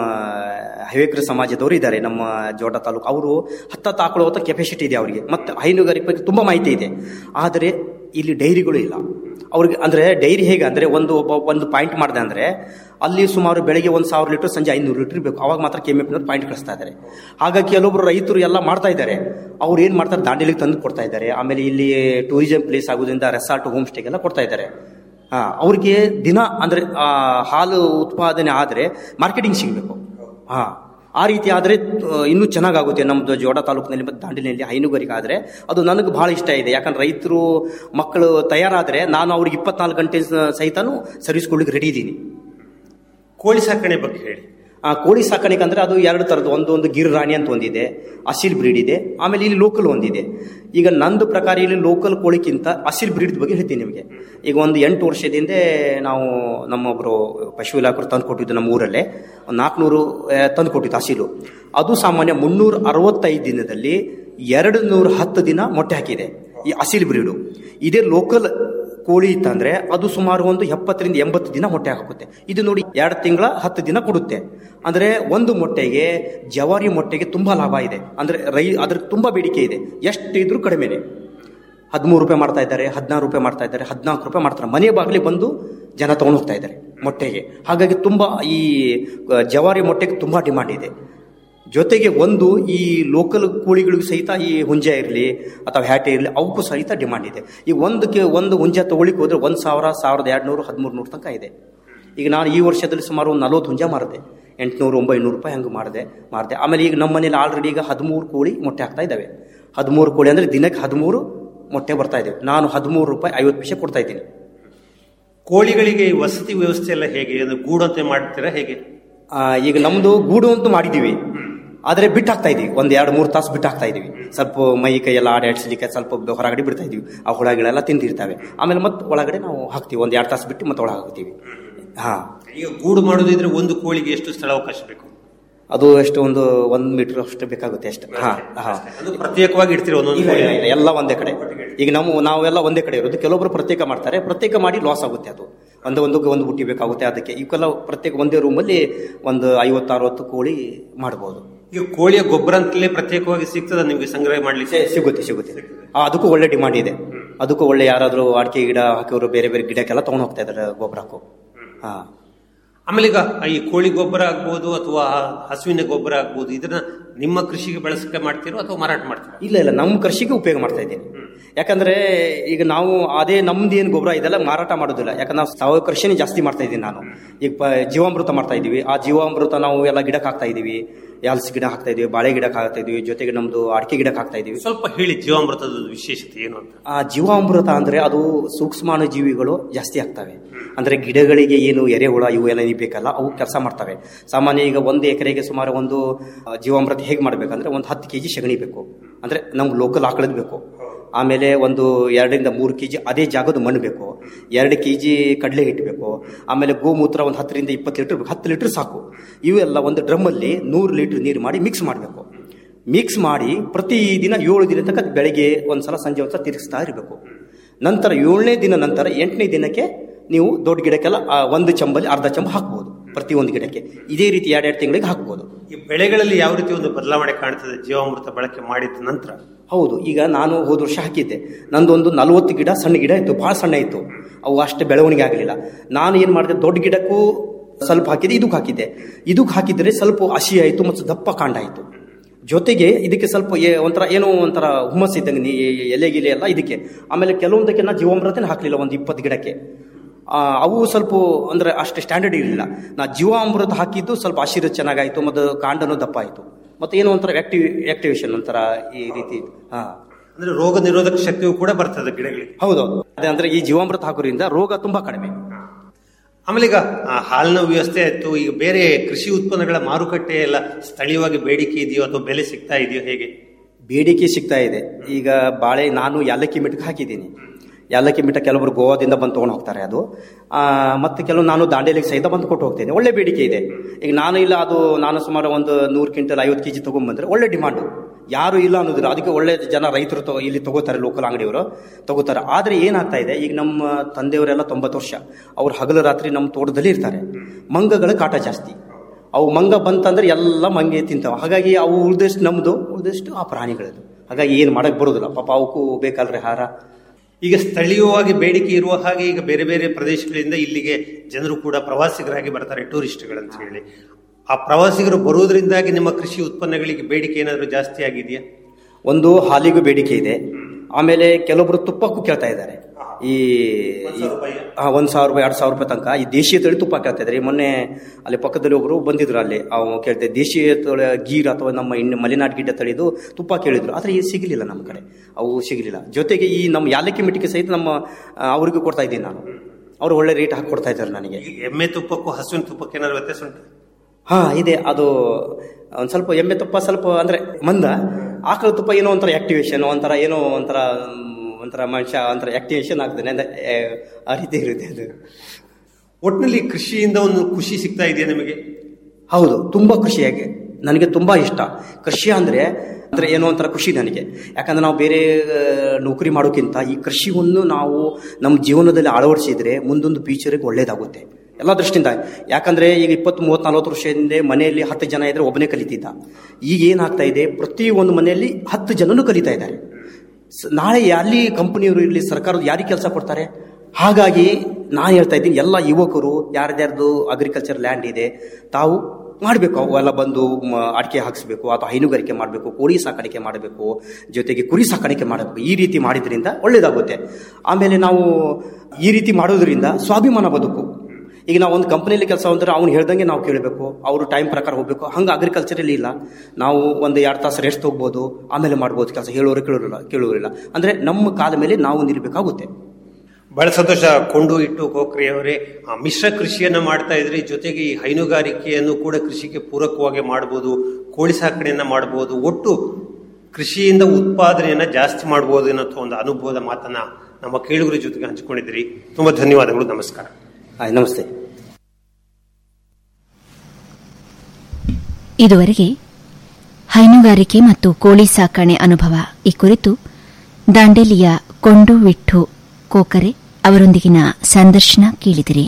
ಹೈವೇಕರ ಸಮಾಜದವರು ಇದ್ದಾರೆ ನಮ್ಮ ಜೋಡ ತಾಲೂಕು ಅವರು ಹತ್ತತ್ತು ಹಾಕೊಳ್ಳುವಂಥ ಕೆಪಾಸಿಟಿ ಇದೆ ಅವರಿಗೆ ಮತ್ತು ಹೈನುಗಾರಿಕೆ ಬಗ್ಗೆ ತುಂಬ ಮಾಹಿತಿ ಇದೆ ಆದರೆ ಇಲ್ಲಿ ಡೈರಿಗಳು ಇಲ್ಲ ಅವ್ರಿಗೆ ಅಂದರೆ ಡೈರಿ ಹೇಗೆ ಅಂದರೆ ಒಂದು ಒಬ್ಬ ಒಂದು ಪಾಯಿಂಟ್ ಮಾಡಿದೆ ಅಂದರೆ ಅಲ್ಲಿ ಸುಮಾರು ಬೆಳಗ್ಗೆ ಒಂದು ಸಾವಿರ ಲೀಟರ್ ಸಂಜೆ ಐನೂರು ಲೀಟರ್ ಬೇಕು ಅವಾಗ ಮಾತ್ರ ಕೆ ಎಮ್ ಪಾಯಿಂಟ್ ಕಳಿಸ್ತಾ ಇದ್ದಾರೆ ಹಾಗಾಗಿ ಕೆಲವೊಬ್ರು ರೈತರು ಎಲ್ಲ ಮಾಡ್ತಾ ಇದ್ದಾರೆ ಅವ್ರು ಏನು ಮಾಡ್ತಾರೆ ದಾಂಡೇಲಿಗೆ ತಂದು ಕೊಡ್ತಾ ಇದ್ದಾರೆ ಆಮೇಲೆ ಇಲ್ಲಿ ಟೂರಿಸಂ ಪ್ಲೇಸ್ ಆಗೋದ್ರಿಂದ ರೆಸಾರ್ಟ್ ಹೋಮ್ ಸ್ಟೇಗೆಲ್ಲ ಕೊಡ್ತಾ ಇದ್ದಾರೆ ಹಾ ಅವ್ರಿಗೆ ದಿನ ಅಂದರೆ ಆ, ಹಾಲು ಉತ್ಪಾದನೆ ಆದರೆ ಮಾರ್ಕೆಟಿಂಗ್ ಸಿಗಬೇಕು ಹಾ ಆ ರೀತಿ ಆದರೆ ಇನ್ನೂ ಚೆನ್ನಾಗಾಗುತ್ತೆ ನಮ್ಮದು ಜೋಡ ತಾಲೂಕಿನಲ್ಲಿ ಮತ್ತು ದಾಂಡೇಲಿಯಲ್ಲಿ ಹೈನುಗಾರಿಕೆ ಆದರೆ ಅದು ನನಗೆ ಬಹಳ ಇಷ್ಟ ಇದೆ ಯಾಕಂದ್ರೆ ರೈತರು ಮಕ್ಕಳು ತಯಾರಾದರೆ ನಾನು ಅವ್ರಿಗೆ ಇಪ್ಪತ್ನಾಲ್ಕು ಗಂಟೆ ಸ- ಸಹಿತನೂ ಸರ್ವಿಸ್ ಕೊಡ್ಲಿಕ್ಕೆ ರೆಡಿ ಇದ್ದೀನಿ ಕೋಳಿ ಸಾಕಣೆ ಬಗ್ಗೆ ಹೇಳಿ ಆ ಕೋಳಿ ಸಾಕಾಣಿಕೆ ಅಂದ್ರೆ ಅದು ಎರಡು ಥರದ್ದು ಒಂದು ಒಂದು ಗಿರ್ ರಾಣಿ ಅಂತ ಒಂದಿದೆ ಅಸಿಲ್ ಬ್ರೀಡ್ ಇದೆ ಆಮೇಲೆ ಇಲ್ಲಿ ಲೋಕಲ್ ಒಂದಿದೆ ಈಗ ನಂದು ಪ್ರಕಾರ ಇಲ್ಲಿ ಲೋಕಲ್ ಕೋಳಿಕ್ಕಿಂತ ಅಸಿಲ್ ಬ್ರೀಡ್ ಬಗ್ಗೆ ಹೇಳ್ತೀನಿ ನಿಮಗೆ ಈಗ ಒಂದು ಎಂಟು ವರ್ಷದಿಂದ ನಾವು ನಮ್ಮೊಬ್ಬರು ಪಶು ಇಲಾಖರು ತಂದು ಕೊಟ್ಟಿದ್ದು ನಮ್ಮ ಊರಲ್ಲೇ ಒಂದು ನಾಲ್ಕುನೂರು ತಂದು ಕೊಟ್ಟಿದ್ದು ಅಸಿಲು ಅದು ಸಾಮಾನ್ಯ ಮುನ್ನೂರ ಅರವತ್ತೈದು ದಿನದಲ್ಲಿ ಎರಡು ನೂರ ಹತ್ತು ದಿನ ಮೊಟ್ಟೆ ಹಾಕಿದೆ ಈ ಅಸಿಲ್ ಬ್ರೀಡು ಇದೇ ಲೋಕಲ್ ಕೋಳಿ ಇತ್ತಂದ್ರೆ ಅದು ಸುಮಾರು ಒಂದು ಎಪ್ಪತ್ತರಿಂದ ಎಂಬತ್ತು ದಿನ ಮೊಟ್ಟೆ ಹಾಕುತ್ತೆ ಇದು ನೋಡಿ ಎರಡು ತಿಂಗಳ ಹತ್ತು ದಿನ ಕೊಡುತ್ತೆ ಅಂದ್ರೆ ಒಂದು ಮೊಟ್ಟೆಗೆ ಜವಾರಿ ಮೊಟ್ಟೆಗೆ ತುಂಬಾ ಲಾಭ ಇದೆ ಅಂದ್ರೆ ರೈ ಅದ್ರ ತುಂಬಾ ಬೇಡಿಕೆ ಇದೆ ಎಷ್ಟು ಇದ್ರೂ ಕಡಿಮೆನೆ ಹದಿಮೂರು ರೂಪಾಯಿ ಮಾಡ್ತಾ ಇದ್ದಾರೆ ಹದಿನಾರು ರೂಪಾಯಿ ಮಾಡ್ತಾ ಇದ್ದಾರೆ ಹದಿನಾಲ್ಕು ರೂಪಾಯಿ ಮಾಡ್ತಾರೆ ಮನೆ ಬಾಗಿಲಿಗೆ ಬಂದು ಜನ ತಗೊಂಡು ಹೋಗ್ತಾ ಇದ್ದಾರೆ ಮೊಟ್ಟೆಗೆ ಹಾಗಾಗಿ ತುಂಬಾ ಈ ಆ, ಜವಾರಿ ಮೊಟ್ಟೆಗೆ ತುಂಬಾ ಡಿಮಾಂಡ್ ಇದೆ ಜೊತೆಗೆ ಒಂದು ಈ ಲೋಕಲ್ ಕೋಳಿಗಳಿಗೂ ಸಹಿತ ಈ ಹುಂಜ ಇರಲಿ ಅಥವಾ ಹ್ಯಾಟೆ ಇರಲಿ ಅವಕ್ಕೂ ಸಹಿತ ಡಿಮಾಂಡ್ ಇದೆ ಈ ಒಂದಕ್ಕೆ ಒಂದು ಹುಂಜ ತಗೊಳ್ಳಿಕ್ಕೆ ಹೋದ್ರೆ ಒಂದು ಸಾವಿರ ಸಾವಿರದ ಎರಡು ನೂರು ಹದಿಮೂರು ನೂರು ತನಕ ಇದೆ ಈಗ ನಾನು ಈ ವರ್ಷದಲ್ಲಿ ಸುಮಾರು ಒಂದು ನಲ್ವತ್ತು ಹುಂಜ ಮಾರಿದೆ ಎಂಟುನೂರು ಒಂಬೈನೂರು ರೂಪಾಯಿ ಹಂಗೆ ಮಾಡಿದೆ ಮಾರಿದೆ ಆಮೇಲೆ ಈಗ ನಮ್ಮ ಮನೇಲಿ ಆಲ್ರೆಡಿ ಈಗ ಹದಿಮೂರು ಕೋಳಿ ಮೊಟ್ಟೆ ಹಾಕ್ತಾ ಇದ್ದಾವೆ ಹದಿಮೂರು ಕೋಳಿ ಅಂದರೆ ದಿನಕ್ಕೆ ಹದಿಮೂರು ಮೊಟ್ಟೆ ಬರ್ತಾ ಇದ್ದೇವೆ ನಾನು ಹದಿಮೂರು ರೂಪಾಯಿ ಐವತ್ತು ಪೈಸೆ ಕೊಡ್ತಾ ಇದ್ದೀನಿ ಕೋಳಿಗಳಿಗೆ ಈ ವಸತಿ ವ್ಯವಸ್ಥೆ ಎಲ್ಲ ಹೇಗೆ ಅದು ಗೂಡಂತೆ ಮಾಡ್ತೀರಾ ಹೇಗೆ ಆ, ಈಗ ನಮ್ದು ಗೂಡು ಅಂತೂ ಮಾಡಿದ್ದೀವಿ ಆದರೆ ಬಿಟ್ಟು ಹಾಕ್ತಾ ಇದೀವಿ ಒಂದು ಎರಡು ಮೂರು ತಾಸು ಬಿಟ್ಟು ಹಾಕ್ತಾ ಇದೀವಿ ಸ್ವಲ್ಪ ಮೈ ಕೈ ಎಲ್ಲ ಆಡಾಡಿಸ್ಲಿಕ್ಕೆ ಸ್ವಲ್ಪ ಹೊರಗಡೆ ಬಿಡ್ತಾ ಇದೀವಿ ಆ ಹುಳಗಳೆಲ್ಲ ತಿಂದಿರ್ತವೆ ಆಮೇಲೆ ಮತ್ತೆ ಒಳಗಡೆ ನಾವು ಹಾಕ್ತೀವಿ ಒಂದು ಎರಡು ತಾಸು ಬಿಟ್ಟು ಮತ್ತೆ ಒಳಗೆ ಹಾಕ್ತೀವಿ ಹಾ ಈಗ ಗೂಡು ಮಾಡೋದಿದ್ರೆ ಒಂದು ಕೋಳಿಗೆ ಎಷ್ಟು ಸ್ಥಳಾವಕಾಶ ಬೇಕು ಅದು ಎಷ್ಟು ಒಂದು ಒಂದು ಮೀಟರ್ ಅಷ್ಟು ಬೇಕಾಗುತ್ತೆ ಅಷ್ಟು ಹಾ ಹಾ ಅದು ಪ್ರತ್ಯೇಕವಾಗಿ ಇಡ್ತೀರಿ ಒಂದೊಂದು ಇಲ್ಲ, ಕೋಳಿ ಇಲ್ಲ, ಇಲ್ಲ, ಎಲ್ಲ ಒಂದೇ ಕಡೆ ಈಗ ನಾವು ನಾವೆಲ್ಲ ಒಂದೇ ಕಡೆ ಇರೋದು ಕೆಲವೊಬ್ರು ಪ್ರತ್ಯೇಕ ಮಾಡ್ತಾರೆ ಪ್ರತ್ಯೇಕ ಮಾಡಿ ಲಾಸ್ ಆಗುತ್ತೆ ಅದು ಒಂದು ಒಂದು ಒಂದು ಬುಟ್ಟಿ ಬೇಕಾಗುತ್ತೆ ಅದಕ್ಕೆ ಇವಕ್ಕೆಲ್ಲ ಪ್ರತ್ಯೇಕ ಒಂದೇ ರೂಮಲ್ಲಿ ಒಂದು ಐವತ್ತು ಅರವತ್ತು ಕೋಳಿ ಮಾಡ್ಬೋದು ಈಗ ಕೋಳಿಯ ಗೊಬ್ಬರ ಅಂತಲೇ ಪ್ರತ್ಯೇಕವಾಗಿ ಸಿಗ್ತದ ನಿಮ್ಗೆ ಸಂಗ್ರಹ ಮಾಡ್ಲಿಕ್ಕೆ ಸಿ- ಸಿಗುತ್ತೆ ಸಿಗುತ್ತೆ ಆ, ಅದಕ್ಕೂ ಒಳ್ಳೆ ಡಿಮಾಂಡ್ ಇದೆ ಅದಕ್ಕೂ ಒಳ್ಳೆ ಯಾರಾದರೂ ಅಡಿಕೆ ಗಿಡ ಹಾಕಿದ್ರು ಬೇರೆ ಬೇರೆ ಗಿಡಕ್ಕೆಲ್ಲ ತಗೊಂಡು ಹೋಗ್ತಾ ಇದ್ದಾರೆ ಗೊಬ್ಬರ ಹಾಕು ಹಾ ಆಮೇಲೆ ಈಗ ಈ ಕೋಳಿ ಗೊಬ್ಬರ ಆಗ್ಬೋದು ಅಥವಾ ಹಸುವಿನ ಗೊಬ್ಬರ ಆಗ್ಬೋದು ಇದನ್ನ ನಿಮ್ಮ ಕೃಷಿಗೆ ಬಳಸಕ್ಕೆ ಮಾಡ್ತೀರೋ ಅಥವಾ ಮಾರಾಟ ಮಾಡ್ತೀರಾ ಇಲ್ಲ ಇಲ್ಲ ನಮ್ಮ ಕೃಷಿಗೆ ಉಪಯೋಗ ಮಾಡ್ತಾ ಇದ್ದೀನಿ ಯಾಕಂದ್ರೆ ಈಗ ನಾವು ಅದೇ ನಮ್ದು ಏನು ಗೊಬ್ಬರ ಇದೆಲ್ಲ ಮಾರಾಟ ಮಾಡೋದಿಲ್ಲ ಯಾಕಂದ್ರೆ ನಾವು ಸಾವಯವ ಕೃಷಿನೇ ಜಾಸ್ತಿ ಮಾಡ್ತಾ ಇದ್ದೀನಿ ನಾನು ಈಗ ಪ- ಜೀವಾಮೃತ ಮಾಡ್ತಾ ಇದೀವಿ ಆ ಜೀವಾಮೃತ ನಾವು ಎಲ್ಲ ಗಿಡಕ್ಕೆ ಹಾಕ್ತಾ ಇದೀವಿ ಯಾಲ್ಸ್ ಗಿಡ ಹಾಕ್ತಾ ಇದೀವಿ ಬಾಳೆ ಗಿಡಕ್ಕೆ ಹಾಕ್ತಾ ಇದೀವಿ ಜೊತೆಗೆ ನಮ್ದು ಅಡಿಕೆ ಗಿಡಕ್ಕೆ ಹಾಕ್ತಾ ಇದೀವಿ ಸ್ವಲ್ಪ ಹೇಳಿ ಜೀವಾಮೃತದ ವಿಶೇಷತೆ ಏನು ಅಂತ ಆ ಜೀವಾಮೃತ ಅಂದ್ರೆ ಅದು ಸೂಕ್ಷ್ಮಾಣು ಜೀವಿಗಳು ಜಾಸ್ತಿ ಆಗ್ತವೆ ಅಂದ್ರೆ ಗಿಡಗಳಿಗೆ ಏನು ಎರೆಹುಳ ಇವು ಎಲ್ಲ ಏನ್ ಬೇಕಲ್ಲ ಅವು ಕೆಲಸ ಮಾಡ್ತವೆ ಸಾಮಾನ್ಯ ಈಗ ಒಂದು ಎಕರೆಗೆ ಸುಮಾರು ಒಂದು ಆ, ಜೀವಾಮೃತ ಹೇಗೆ ಮಾಡ್ಬೇಕಂದ್ರೆ ಒಂದು ಹತ್ತು ಕೆಜಿ ಸಗಣಿ ಬೇಕು ಅಂದ್ರೆ ನಮ್ಗೆ ಲೋಕಲ್ ಆಕಳದ್ ಬೇಕು ಆಮೇಲೆ ಒಂದು ಎರಡರಿಂದ ಮೂರು ಕೆಜಿ ಅದೇ ಜಾಗದ ಮಣ್ಣು ಬೇಕು ಎರಡು ಕೆಜಿ ಕಡಲೆ ಹಿಟ್ಟು ಬೇಕು ಆಮೇಲೆ ಗೋಮೂತ್ರ ಒಂದು ಹತ್ತರಿಂದ ಇಪ್ಪತ್ತು ಲೀಟರ್ ಬೇಕು ಹತ್ತು ಲೀಟರ್ ಸಾಕು ಇವೆಲ್ಲ ಒಂದು ಡ್ರಮ್ಮಲ್ಲಿ ನೂರು ಲೀಟರ್ ನೀರು ಮಾಡಿ ಮಿಕ್ಸ್ ಮಾಡಬೇಕು ಮಿಕ್ಸ್ ಮಾಡಿ ಪ್ರತಿದಿನ ಏಳು ದಿನ ತನಕ ಬೆಳಗ್ಗೆ ಒಂದ್ಸಲ ಸಂಜೆ ಒಂದ್ಸಲ ತಿರುಗಿಸ್ತಾ ಇರಬೇಕು ನಂತರ ಏಳನೇ ದಿನ ನಂತರ ಎಂಟನೇ ದಿನಕ್ಕೆ ನೀವು ದೊಡ್ಡ ಗಿಡಕ್ಕೆಲ್ಲ ಆ ಒಂದು ಚಂಬಲ್ಲಿ ಅರ್ಧ ಚಂಬ ಹಾಕ್ಬೋದು ಪ್ರತಿ ಒಂದು ಗಿಡಕ್ಕೆ ಇದೇ ರೀತಿ ಎರಡೆರಡು ತಿಂಗಳಿಗೆ ಹಾಕ್ಬೋದು ಈ ಬೆಳೆಗಳಲ್ಲಿ ಯಾವ ರೀತಿ ಒಂದು ಬದಲಾವಣೆ ಕಾಣ್ತದೆ ಜೀವಾಮೃತ ಬಳಕೆ ಮಾಡಿದ ನಂತರ ಹೌದು ಈಗ ನಾನು ಹೋದ ವರ್ಷ ಹಾಕಿದ್ದೆ ನಂದೊಂದು ನಲವತ್ತು ಗಿಡ ಸಣ್ಣ ಗಿಡ ಇತ್ತು ಭಾಳ ಸಣ್ಣ ಇತ್ತು ಅವು ಅಷ್ಟು ಬೆಳವಣಿಗೆ ಆಗಲಿಲ್ಲ ನಾನು ಏನು ಮಾಡಿದೆ ದೊಡ್ಡ ಗಿಡಕ್ಕೂ ಸ್ವಲ್ಪ ಹಾಕಿದೆ ಇದಕ್ಕೆ ಹಾಕಿದ್ದೆ ಇದಕ್ಕೆ ಹಾಕಿದರೆ ಸ್ವಲ್ಪ ಹಸಿ ಆಯಿತು ಮತ್ತು ದಪ್ಪ ಕಾಂಡ ಆಯಿತು ಜೊತೆಗೆ ಇದಕ್ಕೆ ಸ್ವಲ್ಪ ಏ- ಒಂಥರ ಏನೋ ಒಂಥರ ಹುಮ್ಮಸ್ ಇದ್ದಂಗೆ ನೀ ಎಲೆ ಗಿಲೆ ಎಲ್ಲ ಇದಕ್ಕೆ ಆಮೇಲೆ ಕೆಲವೊಂದಕ್ಕೆ ನಾ ಜೀವಾಮೃತನೇ ಹಾಕಲಿಲ್ಲ ಒಂದು ಇಪ್ಪತ್ತು ಗಿಡಕ್ಕೆ ಆ, ಅವು ಸ್ವಲ್ಪ ಅಂದ್ರೆ ಅಷ್ಟು ಸ್ಟ್ಯಾಂಡರ್ಡ್ ಇರಲಿಲ್ಲ ನಾ ಜೀವಾಮೃತ ಹಾಕಿದ್ದು ಸ್ವಲ್ಪ ಹಸಿರು ಚೆನ್ನಾಗಾಯಿತು ಮತ್ತು ಕಾಂಡನೂ ದಪ್ಪ ಆಯಿತು ಮತ್ತು ಏನೋ ಒಂಥರ ಆಕ್ಟಿವ್ ಆಕ್ಟಿವೇಶನ್ ಒಂಥರ ಈ ರೀತಿ ಹಾ ಅಂದ್ರೆ ರೋಗ ನಿರೋಧಕ ಶಕ್ತಿಯು ಕೂಡ ಬರ್ತದೆ ಗಿಡಗಳಿಗೆ ಹೌದು ಅದೇ ಅಂದ್ರೆ ಈ ಜೀವಾಮೃತ ಹಾಕೋದ್ರಿಂದ ರೋಗ ತುಂಬಾ ಕಡಿಮೆ ಆಮೇಲೆ ಈಗ ಆ, ಹಾಲಿನ ವ್ಯವಸ್ಥೆ ಆಯ್ತು ಈಗ ಬೇರೆ ಕೃಷಿ ಉತ್ಪನ್ನಗಳ ಮಾರುಕಟ್ಟೆ ಎಲ್ಲ ಸ್ಥಳೀಯವಾಗಿ ಬೇಡಿಕೆ ಇದೆಯೋ ಅಥವಾ ಬೆಲೆ ಸಿಗ್ತಾ ಇದೆಯೋ ಹೇಗೆ ಬೇಡಿಕೆ ಸಿಗ್ತಾ ಇದೆ ಈಗ ಬಾಳೆ ನಾನು ಯಾಲಕ್ಕಿ ಮಿಟ್ಟಕ್ಕೆ ಹಾಕಿದ್ದೀನಿ ಯಾಲಕ್ಕಿ ಮಿಟ್ಟ ಕೆಲವರು ಗೋವಾದಿಂದ ಬಂದು ತೊಗೊಂಡು ಹೋಗ್ತಾರೆ ಅದು ಆ, ಮತ್ತೆ ಕೆಲವು ನಾನು ದಾಂಡೇಲಿಗೆ ಸಹಿತ ಬಂದು ಕೊಟ್ಟು ಹೋಗ್ತೇನೆ ಒಳ್ಳೆ ಬೇಡಿಕೆ ಇದೆ ಈಗ ನಾನು ಇಲ್ಲ ಅದು ನಾನು ಸುಮಾರು ಒಂದು ನೂರು ಕ್ವಿಂಟಲ್ ಐವತ್ತು ಕೆಜಿ ತಗೊಂಡ್ಬಂದ್ರೆ ಒಳ್ಳೆ ಡಿಮಾಂಡು ಯಾರು ಇಲ್ಲ ಅನ್ನೋದಿಲ್ಲ ಅದಕ್ಕೆ ಒಳ್ಳೆ ಜನ ರೈತರು ತಗೋ ಇಲ್ಲಿ ತಗೋತಾರೆ ಲೋಕಲ್ ಅಂಗಡಿಯವರು ತಗೋತಾರೆ ಆದರೆ ಏನಾಗ್ತಾ ಇದೆ ಈಗ ನಮ್ಮ ತಂದೆಯವರೆಲ್ಲ ತೊಂಬತ್ತು ವರ್ಷ ಅವ್ರು ಹಗಲು ರಾತ್ರಿ ನಮ್ಮ ತೋಟದಲ್ಲಿ ಇರ್ತಾರೆ ಮಂಗಗಳ ಕಾಟ ಜಾಸ್ತಿ ಅವು ಮಂಗ ಬಂತಂದ್ರೆ ಎಲ್ಲ ಮಂಗೆ ತಿಂತಾವ ಹಾಗಾಗಿ ಅವು ಉಳ್ದಷ್ಟು ನಮ್ದು ಉಳ್ದಷ್ಟು ಆ ಪ್ರಾಣಿಗಳದು ಹಾಗಾಗಿ ಏನು ಮಾಡಕ್ ಬರೋದಿಲ್ಲ ಪಾಪ ಅವಕ್ಕೂ ಬೇಕಲ್ರಿ ಆಹಾರ ಈಗ ಸ್ಥಳೀಯವಾಗಿ ಬೇಡಿಕೆ ಇರುವ ಹಾಗೆ ಈಗ ಬೇರೆ ಬೇರೆ ಪ್ರದೇಶಗಳಿಂದ ಇಲ್ಲಿಗೆ ಜನರು ಕೂಡ ಪ್ರವಾಸಿಗರಾಗಿ ಬರ್ತಾರೆ ಟೂರಿಸ್ಟ್ಗಳಂತ ಹೇಳಿ ಆ ಪ್ರವಾಸಿಗರು ಬರುವುದರಿಂದಾಗಿ ನಿಮ್ಮ ಕೃಷಿ ಉತ್ಪನ್ನಗಳಿಗೆ ಬೇಡಿಕೆ ಏನಾದರೂ ಜಾಸ್ತಿ ಆಗಿದೆಯಾ ಒಂದು ಹಾಲಿಗೂ ಬೇಡಿಕೆ ಇದೆ ಆಮೇಲೆ ಕೆಲವೊಬ್ರು ತುಪ್ಪಕ್ಕೂ ಕೇಳ್ತಾ ಇದ್ದಾರೆ ಈ ಹಾ ಒಂದ್ ಸಾವಿರ ರೂಪಾಯಿ ಎರಡ್ ಸಾವಿರ ರೂಪಾಯಿ ತನಕ ಈ ದೇಶೀಯ ತಳಿ ತುಪ್ಪ ಕೇಳ್ತಾ ಇದ್ರಿ ಮೊನ್ನೆ ಅಲ್ಲಿ ಪಕ್ಕದಲ್ಲಿ ಒಬ್ರು ಬಂದಿದ್ರು ಅಲ್ಲಿ ಅವ್ನು ಕೇಳ್ತಾ ದೇಶೀಯ ತಳಿ ಗೀರ್ ಅಥವಾ ನಮ್ಮ ಇನ್ನು ಮಲೆನಾಡ್ ಗಿಡ್ಡ ತಳಿದು ತುಪ್ಪ ಕೇಳಿದ್ರು ಆದ್ರೆ ಇದು ಸಿಗಲಿಲ್ಲ ನಮ್ಮ ಕಡೆ ಅವು ಸಿಗಲಿಲ್ಲ ಜೊತೆಗೆ ಈ ನಮ್ಮ ಯಾಲಕ್ಕಿ ಮಿಟ್ಟಿಗೆ ಸಹಿತ ನಮ್ಮ ಆ, ಅವ್ರಿಗೂ ಕೊಡ್ತಾ ಇದ್ದೀನಿ ನಾನು ಅವ್ರು ಒಳ್ಳೆ ರೇಟ್ ಹಾಕಿ ಕೊಡ್ತಾ ಇದ್ದಾರೆ ನನಗೆ ಈಗ ಎಮ್ಮೆ ತುಪ್ಪಕ್ಕೂ ಹಸುವಿನ ತುಪ್ಪಕ್ಕೆ ಏನಾದ್ರು ವ್ಯತ್ಯಾಸ ಉಂಟು ಹಾ ಇದೆ ಅದು ಒಂದು ಸ್ವಲ್ಪ ಎಮ್ಮೆ ತುಪ್ಪ ಸ್ವಲ್ಪ ಅಂದ್ರೆ ಮಂದ ಆಕಳ ತುಪ್ಪ ಏನೋ ಒಂಥರ ಆಕ್ಟಿವೇಶನ್ ಒಂಥರ ಏನೋ ಒಂಥರ ಮ್, ಒಂಥರ ಮನುಷ್ಯ ಒಂಥರ ಆಕ್ಟಿವೇಶನ್ ಆಗ್ತಾನೆ ಅಂದ್ರೆ ಏ, ಆ ರೀತಿ ಇರುತ್ತೆ ಅದು ಒಟ್ಟಿನಲ್ಲಿ ಕೃಷಿಯಿಂದ ಒಂದು ಖುಷಿ ಸಿಗ್ತಾ ಇದೆಯಾ ನಿಮಗೆ ಹೌದು ತುಂಬಾ ಖುಷಿಯಾಗಿ ನನಗೆ ತುಂಬಾ ಇಷ್ಟ ಕೃಷಿ ಅಂದ್ರೆ ಅಂದ್ರೆ ಏನೋ ಒಂಥರ ಖುಷಿ ನನಗೆ ಯಾಕಂದ್ರೆ ನಾವು ಬೇರೆ ಆ, ನೌಕರಿ ಮಾಡೋಕ್ಕಿಂತ ಈ ಕೃಷಿಯನ್ನು ನಾವು ನಮ್ಮ ಜೀವನದಲ್ಲಿ ಅಳವಡಿಸಿದ್ರೆ ಮುಂದೊಂದು ಫ್ಯೂಚರ್ಗೆ ಒಳ್ಳೇದಾಗುತ್ತೆ ಎಲ್ಲ ದೃಷ್ಟಿಯಿಂದ ಯಾಕಂದ್ರೆ ಈಗ ಇಪ್ಪತ್ತು ಮೂವತ್ತು ನಲವತ್ತು ವರ್ಷ ಹಿಂದೆ ಮನೆಯಲ್ಲಿ ಹತ್ತು ಜನ ಇದ್ರೆ ಒಬ್ಬನೇ ಕಲಿತಿದ್ದ ಈಗ ಏನಾಗ್ತಾ ಇದೆ ಪ್ರತಿ ಒಂದು ಮನೆಯಲ್ಲಿ ಹತ್ತು ಜನನು ಕಲಿತಾ ಇದ್ದಾರೆ ಸ- ನಾಳೆ ಅಲ್ಲಿ ಕಂಪನಿಯವರು ಇರಲಿ ಸರ್ಕಾರದ ಯಾರಿಗೆ ಕೆಲಸ ಕೊಡ್ತಾರೆ ಹಾಗಾಗಿ ನಾನು ಹೇಳ್ತಾ ಇದ್ದೀನಿ ಎಲ್ಲ ಯುವಕರು ಯಾರ್ದ್ಯಾರ್ದು ಅಗ್ರಿಕಲ್ಚರ್ ಲ್ಯಾಂಡ್ ಇದೆ ತಾವು ಮಾಡಬೇಕು ಅವೆಲ್ಲ ಬಂದು ಮ- ಅಡಿಕೆ ಹಾಕಿಸ್ಬೇಕು ಅಥವಾ ಹೈನುಗಾರಿಕೆ ಮಾಡಬೇಕು ಕೋಳಿ ಸಾಕಾಣಿಕೆ ಮಾಡಬೇಕು ಜೊತೆಗೆ ಕುರಿ ಸಾಕಾಣಿಕೆ ಮಾಡಬೇಕು ಈ ರೀತಿ ಮಾಡಿದ್ರಿಂದ ಒಳ್ಳೇದಾಗುತ್ತೆ ಆಮೇಲೆ ನಾವು ಈ ರೀತಿ ಮಾಡೋದ್ರಿಂದ ಸ್ವಾಭಿಮಾನ ಬದುಕು ಈಗ ನಾವು ಒಂದು ಕಂಪನಿಯಲ್ಲಿ ಕೆಲಸ ಅಂದ್ರೆ ಅವ್ನು ಹೇಳ್ದಂಗೆ ನಾವು ಕೇಳಬೇಕು ಅವರು ಟೈಮ್ ಪ್ರಕಾರ ಹೋಗ್ಬೇಕು ಹಂಗೆ ಅಗ್ರಿಕಲ್ಚರಲ್ಲಿ ಇಲ್ಲ ನಾವು ಒಂದು ಎರಡು ತಾಸು ರೆಸ್ಟ್ ಹೋಗ್ಬೋದು ಆಮೇಲೆ ಮಾಡ್ಬೋದು ಕೆಲಸ ಹೇಳೋರು ಕೇಳೋರಿಲ್ಲ ಕೇಳೋರಿಲ್ಲ ಅಂದ್ರೆ ನಮ್ಮ ಕಾಲ ಮೇಲೆ ನಾವು ನಿಲ್ಬೇಕಾಗುತ್ತೆ ಬಹಳ ಸಂತೋಷ ಕೊಂಡು ಇಟ್ಟು ಕೋಕ್ರಿ ಅವರೇ ಆ, ಮಿಶ್ರ ಕೃಷಿಯನ್ನ ಮಾಡ್ತಾ ಇದ್ರಿ ಜೊತೆಗೆ ಈ ಹೈನುಗಾರಿಕೆಯನ್ನು ಕೂಡ ಕೃಷಿಗೆ ಪೂರಕವಾಗಿ ಮಾಡಬಹುದು ಕೋಳಿ ಸಾಕಣೆಯನ್ನ ಮಾಡಬಹುದು ಒಟ್ಟು ಕೃಷಿಯಿಂದ ಉತ್ಪಾದನೆಯನ್ನ ಜಾಸ್ತಿ ಮಾಡಬಹುದು ಅನ್ನೋ ಒಂದು ಅನುಭವದ ಮಾತನ್ನ ನಮ್ಮ ಕೇಳುಗರ ಜೊತೆಗೆ ಹಂಚಿಕೊಂಡಿದ್ರಿ ತುಂಬಾ ಧನ್ಯವಾದಗಳು ನಮಸ್ಕಾರ ಆಯ್ತು ನಮಸ್ತೆ ಇದುವರೆಗೆ ಹೈನುಗಾರಿಕೆ ಮತ್ತು ಕೋಳಿ ಸಾಕಣೆ ಅನುಭವ ಈ ಕುರಿತು ದಾಂಡೇಲಿಯ ಕೊಂಡು ವಿಠು ಕೋಕರೆ ಅವರೊಂದಿಗಿನ ಸಂದರ್ಶನ ಕೇಳಿದಿರಿ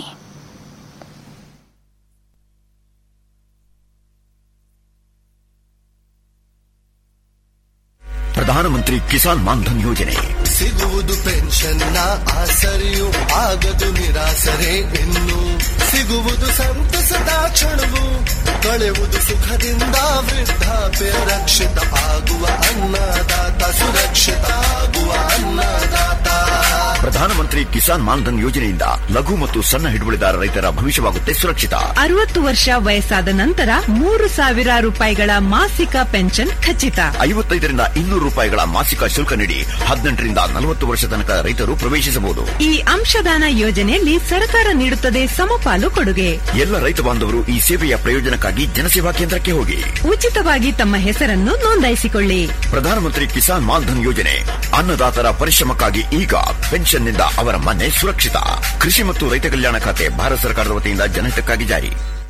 ಪ್ರಧಾನಮಂತ್ರಿ ಕಿಸಾನ್ ಮಾನ್ಧನ್ ಯೋಜನೆ ಸಿಗುವುದು ಪೆನ್ಷನ್ನ ಆಸರೆಯು ಆಗದು ನಿರಾಸರೆ ಇನ್ನು ಸಿಗುವುದು ಸಂತಸದ ಕ್ಷಣವು ಕಳೆಯುವುದು ಸುಖದಿಂದ ವೃದ್ಧಾಪ್ಯ ರಕ್ಷಿತ ಆಗುವ ಅನ್ನದಾತ ಸುರಕ್ಷಿತ ಆಗುವ ಅನ್ನದಾತ ಪ್ರಧಾನಮಂತ್ರಿ ಕಿಸಾನ್ ಮಾನ್ಧನ್ ಯೋಜನೆಯಿಂದ ಲಘು ಮತ್ತು ಸಣ್ಣ ಹಿಡುವಳಿದಾರ ರೈತರ ಭವಿಷ್ಯವಾಗುತ್ತೆ ಸುರಕ್ಷಿತ ಅರವತ್ತು ವರ್ಷ ವಯಸ್ಸಾದ ನಂತರ ಮೂರು ಸಾವಿರ ರೂಪಾಯಿಗಳ ಮಾಸಿಕ ಪೆನ್ಷನ್ ಖಚಿತ ಐವತ್ತೈದರಿಂದ ಇನ್ನೂರು ರೂಪಾಯಿಗಳ ಮಾಸಿಕ ಶುಲ್ಕ ನೀಡಿ ಹದಿನೆಂಟರಿಂದ ನಲವತ್ತು ವರ್ಷ ತನಕ ರೈತರು ಪ್ರವೇಶಿಸಬಹುದು ಈ ಅಂಶದಾನ ಯೋಜನೆಯಲ್ಲಿ ಸರ್ಕಾರ ನೀಡುತ್ತದೆ ಸಮಪಾಲು ಕೊಡುಗೆ ಎಲ್ಲ ರೈತ ಬಾಂಧವರು ಈ ಸೇವೆಯ ಪ್ರಯೋಜನಕ್ಕಾಗಿ ಜನಸೇವಾ ಕೇಂದ್ರಕ್ಕೆ ಹೋಗಿ ಉಚಿತವಾಗಿ ತಮ್ಮ ಹೆಸರನ್ನು ನೋಂದಾಯಿಸಿಕೊಳ್ಳಿ ಪ್ರಧಾನಮಂತ್ರಿ ಕಿಸಾನ್ ಮಾನ್ಧನ್ ಯೋಜನೆ ಅನ್ನದಾತರ ಪರಿಶ್ರಮಕ್ಕಾಗಿ ಈಗ ಪೆನ್ಷನ್ನಿಂದ ಅವರ ಮನೆ ಸುರಕ್ಷಿತ ಕೃಷಿ ಮತ್ತು ರೈತ ಕಲ್ಯಾಣ ಖಾತೆ ಭಾರತ ಸರ್ಕಾರದ ವತಿಯಿಂದ ಜನಹಿತಕ್ಕಾಗಿ ಜಾರಿ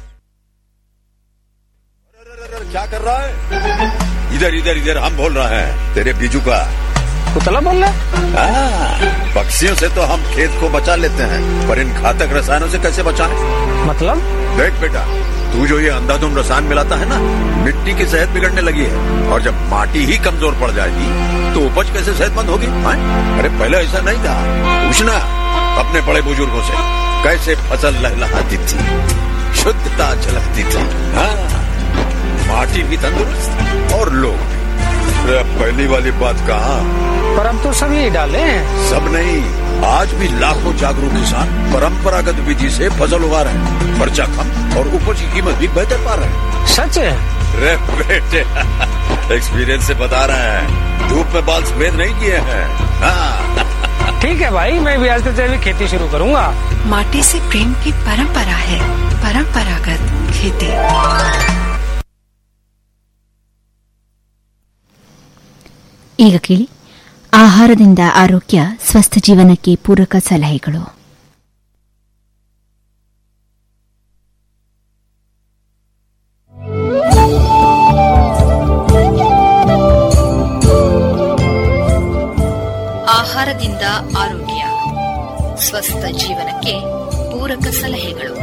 क्या कर रहा है इधर इधर इधर हम बोल रहे हैं तेरे बीजू का कुतला बोल रहा हाँ, पक्षियों से तो हम खेत को बचा लेते हैं पर इन घातक रसायनों से कैसे बचाएं? मतलब देख बेटा तू जो ये अंधाधुंध रसायन मिलाता है ना मिट्टी की सेहत बिगड़ने लगी है और जब माटी ही कमजोर पड़ जाएगी तो उपज कैसे सेहतमंद होगी हाँ? अरे पहले ऐसा नहीं था पूछना अपने बड़े बुजुर्गों से कैसे फसल लहलहाती थी शुद्धता झलकती थी हाँ माटी भी तंदुरुस्त और लोग भी अरे अब पहली वाली बात कहा पर अब तो सब यही डाले हैं सब नहीं आज भी लाखों जागरूक किसान परंपरागत विधि से फसल उगा रहे हैं खर्चा कम और उपज की कीमत भी बेहतर पा रहे हैं सच है रे बेटे एक्सपीरियंस से बता रहे हैं धूप में बाल सफेद नहीं किए हैं हाँ ठीक है भाई मैं भी आज से जैविक खेती शुरू करूंगा माटी से प्रेम की परंपरा है परंपरागत खेती ಈಗ ಕೇಳಿ ಆಹಾರದಿಂದ ಆರೋಗ್ಯ ಸ್ವಸ್ಥ ಜೀವನಕ್ಕೆ ಪೂರಕ ಸಲಹೆಗಳು ಆಹಾರದಿಂದ ಆರೋಗ್ಯ ಸ್ವಸ್ಥ ಜೀವನಕ್ಕೆ ಪೂರಕ ಸಲಹೆಗಳು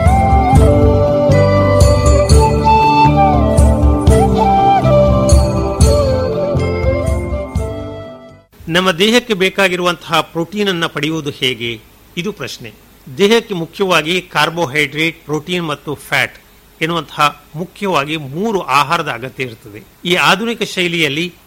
ನಮ್ಮ ದೇಹಕ್ಕೆ ಬೇಕಾಗಿರುವಂತಹ ಪ್ರೋಟೀನ್ ಅನ್ನ ಪಡೆಯುವುದು ಹೇಗೆ ಇದು ಪ್ರಶ್ನೆ ದೇಹಕ್ಕೆ ಮುಖ್ಯವಾಗಿ ಕಾರ್ಬೋಹೈಡ್ರೇಟ್ ಪ್ರೋಟೀನ್ ಮತ್ತು ಫ್ಯಾಟ್ ಎನ್ನುವಂತಹ ಮುಖ್ಯವಾಗಿ ಮೂರು ಆಹಾರದ ಅಗತ್ಯ ಇರುತ್ತದೆ ಈ ಆಧುನಿಕ ಶೈಲಿಯಲ್ಲಿ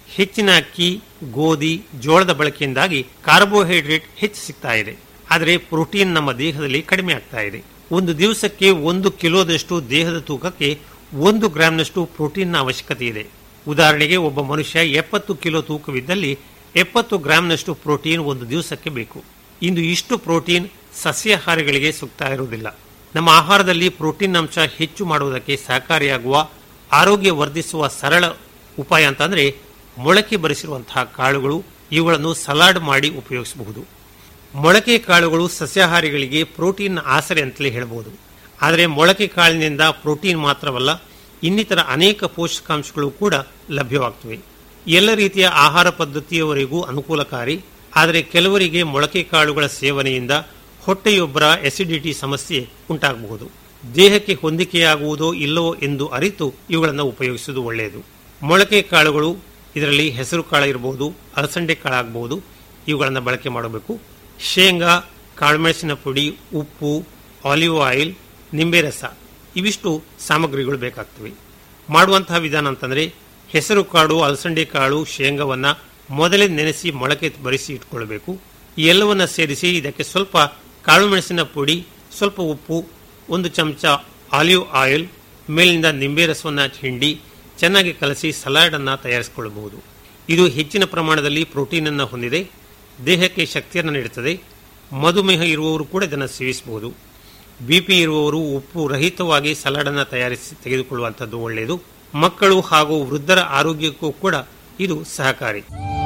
ಹೆಚ್ಚಿನ ಅಕ್ಕಿ ಗೋಧಿ ಜೋಳದ ಬಳಕೆಯಿಂದಾಗಿ ಕಾರ್ಬೋಹೈಡ್ರೇಟ್ ಹೆಚ್ಚು ಸಿಗ್ತಾ ಇದೆ ಆದರೆ ಪ್ರೋಟೀನ್ ನಮ್ಮ ದೇಹದಲ್ಲಿ ಕಡಿಮೆ ಆಗ್ತಾ ಇದೆ ಒಂದು ದಿವಸಕ್ಕೆ ಒಂದು ಕಿಲೋದಷ್ಟು ದೇಹದ ತೂಕಕ್ಕೆ ಒಂದು ಗ್ರಾಂನಷ್ಟು ಪ್ರೋಟೀನ್ನ ಅವಶ್ಯಕತೆ ಇದೆ ಉದಾಹರಣೆಗೆ ಒಬ್ಬ ಮನುಷ್ಯ ಎಪ್ಪತ್ತು ಕಿಲೋ ತೂಕವಿದ್ದಲ್ಲಿ ಎಪ್ಪತ್ತು ಗ್ರಾಂನಷ್ಟು ಪ್ರೋಟೀನ್ ಒಂದು ದಿವಸಕ್ಕೆ ಬೇಕು ಇಂದು ಇಷ್ಟು ಪ್ರೋಟೀನ್ ಸಸ್ಯಾಹಾರಿಗಳಿಗೆ ಸೂಕ್ತ ಇರುವುದಿಲ್ಲ ನಮ್ಮ ಆಹಾರದಲ್ಲಿ ಪ್ರೋಟೀನ್ ಅಂಶ ಹೆಚ್ಚು ಮಾಡುವುದಕ್ಕೆ ಸಹಕಾರಿಯಾಗುವ ಆರೋಗ್ಯ ವರ್ಧಿಸುವ ಸರಳ ಉಪಾಯ ಅಂತಂದ್ರೆ ಮೊಳಕೆ ಬರಿಸಿರುವಂತಹ ಕಾಳುಗಳು ಇವುಗಳನ್ನು ಸಲಾಡ್ ಮಾಡಿ ಉಪಯೋಗಿಸಬಹುದು ಮೊಳಕೆ ಕಾಳುಗಳು ಸಸ್ಯಾಹಾರಿಗಳಿಗೆ ಪ್ರೋಟೀನ್ ಆಸರೆ ಅಂತಲೇ ಹೇಳಬಹುದು ಆದರೆ ಮೊಳಕೆ ಕಾಳಿನಿಂದ ಪ್ರೋಟೀನ್ ಮಾತ್ರವಲ್ಲ ಇನ್ನಿತರ ಅನೇಕ ಪೋಷಕಾಂಶಗಳು ಕೂಡ ಲಭ್ಯವಾಗ್ತವೆ ಎಲ್ಲ ರೀತಿಯ ಆಹಾರ ಪದ್ಧತಿಯವರಿಗೂ ಅನುಕೂಲಕಾರಿ ಆದರೆ ಕೆಲವರಿಗೆ ಮೊಳಕೆ ಕಾಳುಗಳ ಸೇವನೆಯಿಂದ ಹೊಟ್ಟೆಯೊಬ್ಬರ ಎಸಿಡಿಟಿ ಸಮಸ್ಯೆ ಉಂಟಾಗಬಹುದು ದೇಹಕ್ಕೆ ಹೊಂದಿಕೆಯಾಗುವುದೋ ಇಲ್ಲವೋ ಎಂದು ಅರಿತು ಇವುಗಳನ್ನು ಉಪಯೋಗಿಸುವುದು ಒಳ್ಳೆಯದು ಮೊಳಕೆ ಕಾಳುಗಳು ಇದರಲ್ಲಿ ಹೆಸರು ಕಾಳು ಇರಬಹುದು ಅಲಸಂಡೆ ಕಾಳಾಗಬಹುದು ಇವುಗಳನ್ನು ಬಳಕೆ ಮಾಡಬೇಕು ಶೇಂಗಾ ಕಾಳುಮೆಣಸಿನ ಪುಡಿ ಉಪ್ಪು ಆಲಿವ್ ಆಯಿಲ್ ನಿಂಬೆ ರಸ ಇವಿಷ್ಟು ಸಾಮಗ್ರಿಗಳು ಬೇಕಾಗ್ತವೆ ಮಾಡುವಂತಹ ವಿಧಾನ ಅಂತಂದ್ರೆ ಹೆಸರು ಕಾಳು ಅಲಸಂಡೆ ಕಾಳು ಶೇಂಗಾವನ್ನ ಮೊದಲೇ ನೆನೆಸಿ ಮೊಳಕೆ ಬರಿಸಿ ಇಟ್ಕೊಳ್ಬೇಕು ಈ ಎಲ್ಲವನ್ನ ಸೇರಿಸಿ ಇದಕ್ಕೆ ಸ್ವಲ್ಪ ಕಾಳು ಮೆಣಸಿನ ಪುಡಿ ಸ್ವಲ್ಪ ಉಪ್ಪು ಒಂದು ಚಮಚ ಆಲಿವ್ ಆಯಿಲ್ ಮೇಲಿನಿಂದ ನಿಂಬೆ ರಸವನ್ನ ಹಿಂಡಿ ಚೆನ್ನಾಗಿ ಕಲಸಿ ಸಲಾಡ್ ಅನ್ನ ತಯಾರಿಸಿಕೊಳ್ಳಬಹುದು ಇದು ಹೆಚ್ಚಿನ ಪ್ರಮಾಣದಲ್ಲಿ ಪ್ರೋಟೀನ್ ಅನ್ನು ಹೊಂದಿದೆ ದೇಹಕ್ಕೆ ಶಕ್ತಿಯನ್ನು ನೀಡುತ್ತದೆ ಮಧುಮೇಹ ಇರುವವರು ಕೂಡ ಇದನ್ನು ಸೇವಿಸಬಹುದು ಬಿಪಿ ಇರುವವರು ಉಪ್ಪು ರಹಿತವಾಗಿ ಸಲಾಡ್ ಅನ್ನು ತಯಾರಿಸಿ ತೆಗೆದುಕೊಳ್ಳುವಂಥದ್ದು ಒಳ್ಳೆಯದು ಮಕ್ಕಳು ಹಾಗೂ ವೃದ್ಧರ ಆರೋಗ್ಯಕ್ಕೂ ಕೂಡ ಇದು ಸಹಕಾರಿ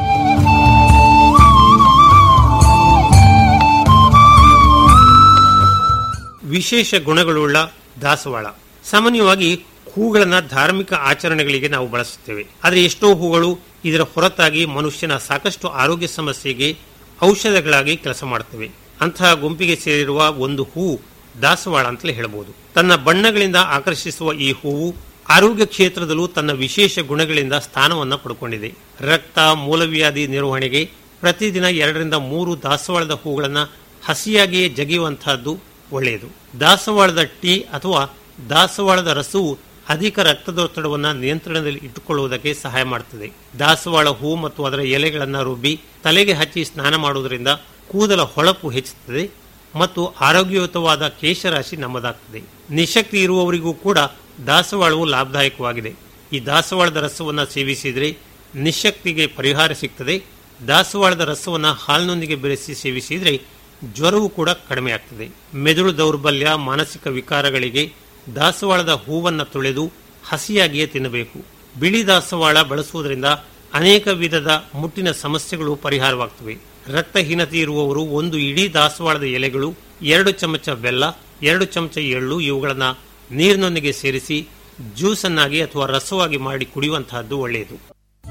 ವಿಶೇಷ ಗುಣಗಳುಳ್ಳ ದಾಸವಾಳ ಸಾಮಾನ್ಯವಾಗಿ ಹೂಗಳನ್ನ ಧಾರ್ಮಿಕ ಆಚರಣೆಗಳಿಗೆ ನಾವು ಬಳಸುತ್ತೇವೆ ಆದರೆ ಎಷ್ಟೋ ಹೂಗಳು ಇದರ ಹೊರತಾಗಿ ಮನುಷ್ಯನ ಸಾಕಷ್ಟು ಆರೋಗ್ಯ ಸಮಸ್ಯೆಗೆ ಔಷಧಗಳಾಗಿ ಕೆಲಸ ಮಾಡುತ್ತವೆ ಅಂತಹ ಗುಂಪಿಗೆ ಸೇರಿರುವ ಒಂದು ಹೂವು ದಾಸವಾಳ ಅಂತಲೇ ಹೇಳಬಹುದು ತನ್ನ ಬಣ್ಣಗಳಿಂದ ಆಕರ್ಷಿಸುವ ಈ ಹೂವು ಆರೋಗ್ಯ ಕ್ಷೇತ್ರದಲ್ಲೂ ತನ್ನ ವಿಶೇಷ ಗುಣಗಳಿಂದ ಸ್ಥಾನವನ್ನು ಪಡ್ಕೊಂಡಿದೆ ರಕ್ತ ಮೂಲವ್ಯಾಧಿ ನಿರ್ವಹಣೆಗೆ ಪ್ರತಿದಿನ ಎರಡರಿಂದ ಮೂರು ದಾಸವಾಳದ ಹೂಗಳನ್ನು ಹಸಿಯಾಗಿಯೇ ಜಗಿಯುವಂತಹದ್ದು ಒಳ್ಳೆಯದು ದಾಸವಾಳದ ಟೀ ಅಥವಾ ದಾಸವಾಳದ ರಸವು ಅಧಿಕ ರಕ್ತದೊತ್ತಡವನ್ನು ನಿಯಂತ್ರಣದಲ್ಲಿ ಇಟ್ಟುಕೊಳ್ಳುವುದಕ್ಕೆ ಸಹಾಯ ಮಾಡುತ್ತದೆ ದಾಸವಾಳ ಹೂ ಮತ್ತು ಅದರ ಎಲೆಗಳನ್ನು ರುಬ್ಬಿ ತಲೆಗೆ ಹಚ್ಚಿ ಸ್ನಾನ ಮಾಡುವುದರಿಂದ ಕೂದಲ ಹೊಳಪು ಹೆಚ್ಚುತ್ತದೆ ಮತ್ತು ಆರೋಗ್ಯಯುತವಾದ ಕೇಶರಾಶಿ ನಮ್ಮದಾಗ್ತದೆ ನಿಶಕ್ತಿ ಇರುವವರಿಗೂ ಕೂಡ ದಾಸವಾಳವು ಲಾಭದಾಯಕವಾಗಿದೆ ಈ ದಾಸವಾಳದ ರಸವನ್ನು ಸೇವಿಸಿದರೆ ನಿಶಕ್ತಿಗೆ ಪರಿಹಾರ ಸಿಗ್ತದೆ ದಾಸವಾಳದ ರಸವನ್ನು ಹಾಲಿನೊಂದಿಗೆ ಬೆರೆಸಿ ಸೇವಿಸಿದರೆ ಜ್ವರವು ಕೂಡ ಕಡಿಮೆ ಆಗ್ತದೆ ಮೆದುಳು ದೌರ್ಬಲ್ಯ ಮಾನಸಿಕ ವಿಕಾರಗಳಿಗೆ ದಾಸವಾಳದ ಹೂವನ್ನು ತೊಳೆದು ಹಸಿಯಾಗಿಯೇ ತಿನ್ನಬೇಕು ಬಿಳಿ ದಾಸವಾಳ ಬಳಸುವುದರಿಂದ ಅನೇಕ ವಿಧದ ಮುಟ್ಟಿನ ಸಮಸ್ಯೆಗಳು ಪರಿಹಾರವಾಗ್ತವೆ ರಕ್ತಹೀನತೆ ಇರುವವರು ಒಂದು ಇಡೀ ದಾಸವಾಳದ ಎಲೆಗಳು ಎರಡು ಚಮಚ ಬೆಲ್ಲ ಎರಡು ಚಮಚ ಎಳ್ಳು ಇವುಗಳನ್ನು ನೀರಿನೊಂದಿಗೆ ಸೇರಿಸಿ ಜ್ಯೂಸ್ ಅನ್ನಾಗಿ ಅಥವಾ ರಸವಾಗಿ ಮಾಡಿ ಕುಡಿಯುವಂತಹದ್ದು ಒಳ್ಳೆಯದು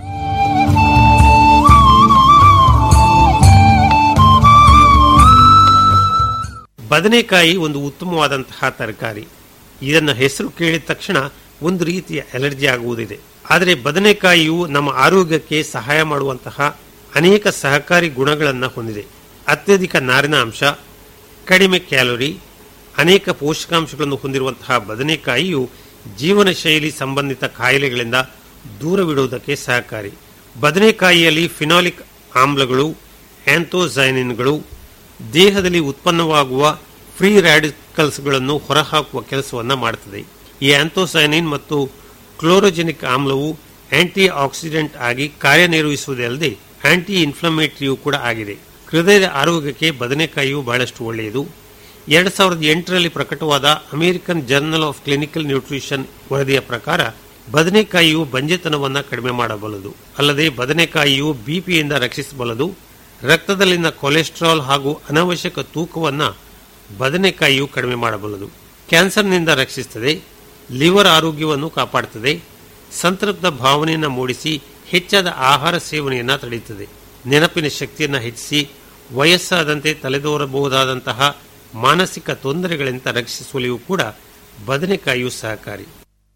ಬದನೆಕಾಯಿ ಒಂದು ಉತ್ತಮವಾದಂತಹ ತರಕಾರಿ ಇದನ್ನ ಹೆಸರು ಕೇಳಿದ ತಕ್ಷಣ ಒಂದು ರೀತಿಯ ಅಲರ್ಜಿ ಆಗುವುದಿದೆ ಆದರೆ ಬದನೆಕಾಯಿಯು ನಮ್ಮ ಆರೋಗ್ಯಕ್ಕೆ ಸಹಾಯ ಮಾಡುವಂತಹ ಅನೇಕ ಸಹಕಾರಿ ಗುಣಗಳನ್ನು ಹೊಂದಿದೆ ಅತ್ಯಧಿಕ ನಾರಿನ ಅಂಶ ಕಡಿಮೆ ಕ್ಯಾಲೋರಿ ಅನೇಕ ಪೋಷಕಾಂಶಗಳನ್ನು ಹೊಂದಿರುವಂತಹ ಬದನೆಕಾಯಿಯು ಜೀವನ ಶೈಲಿ ಸಂಬಂಧಿತ ಕಾಯಿಲೆಗಳಿಂದ ದೂರವಿಡುವುದಕ್ಕೆ ಸಹಕಾರಿ ಬದನೆಕಾಯಿಯಲ್ಲಿ ಫಿನಾಲಿಕ್ ಆಮ್ಲಗಳು ಆಂಥೋಸೈನಿನ್ಗಳು ದೇಹದಲ್ಲಿ ಉತ್ಪನ್ನವಾಗುವ ಫ್ರೀ ರ್ಯಾಡಿಕಲ್ಸ್ಗಳನ್ನು ಹೊರಹಾಕುವ ಕೆಲಸವನ್ನು ಮಾಡುತ್ತದೆ ಈ ಆಂಥೋಸೈನಿನ್ ಮತ್ತು ಕ್ಲೋರೋಜೆನಿಕ್ ಆಮ್ಲವು ಆಂಟಿ ಆಕ್ಸಿಡೆಂಟ್ ಆಗಿ ಕಾರ್ಯನಿರ್ವಹಿಸುವುದೇ ಅಲ್ಲದೆ ಆಂಟಿ ಇನ್ಫ್ಲಮೇಟರಿಯೂ ಕೂಡ ಆಗಿದೆ ಹೃದಯದ ಆರೋಗ್ಯಕ್ಕೆ ಬದನೆಕಾಯಿಯು ಬಹಳಷ್ಟು ಒಳ್ಳೆಯದು ಎರಡ್ ಸಾವಿರದ ಎಂಟರಲ್ಲಿ ಪ್ರಕಟವಾದ American Journal of Clinical Nutrition ವರದಿಯ ಪ್ರಕಾರ ಬದನೆಕಾಯಿಯು ಬಂಜೆತನವನ್ನು ಕಡಿಮೆ ಮಾಡಬಲ್ಲದು ಅಲ್ಲದೆ ಬದನೆಕಾಯಿಯು ಬಿಪಿಯಿಂದ ರಕ್ಷಿಸಬಲ್ಲದು ರಕ್ತದಲ್ಲಿನ ಕೊಲೆಸ್ಟ್ರಾಲ್ ಹಾಗೂ ಅನವಶ್ಯಕ ತೂಕವನ್ನು ಬದನೆಕಾಯಿಯು ಕಡಿಮೆ ಮಾಡಬಲ್ಲದು ಕ್ಯಾನ್ಸರ್ನಿಂದ ರಕ್ಷಿಸುತ್ತದೆ ಲಿವರ್ ಆರೋಗ್ಯವನ್ನು ಕಾಪಾಡುತ್ತದೆ ಸಂತೃಪ್ತ ಭಾವನೆಯನ್ನು ಮೂಡಿಸಿ ಹೆಚ್ಚಾದ ಆಹಾರ ಸೇವನೆಯನ್ನು ತಡೆಯುತ್ತದೆ ನೆನಪಿನ ಶಕ್ತಿಯನ್ನು ಹೆಚ್ಚಿಸಿ ವಯಸ್ಸಾದಂತೆ ತಲೆದೋರಬಹುದಾದಂತಹ ಮಾನಸಿಕ ತೊಂದರೆಗಳಿಂದ ರಕ್ಷಿಸುವಲ್ಲಿಯೂ ಕೂಡ ಬದನೆಕಾಯಿಯು ಸಹಕಾರಿ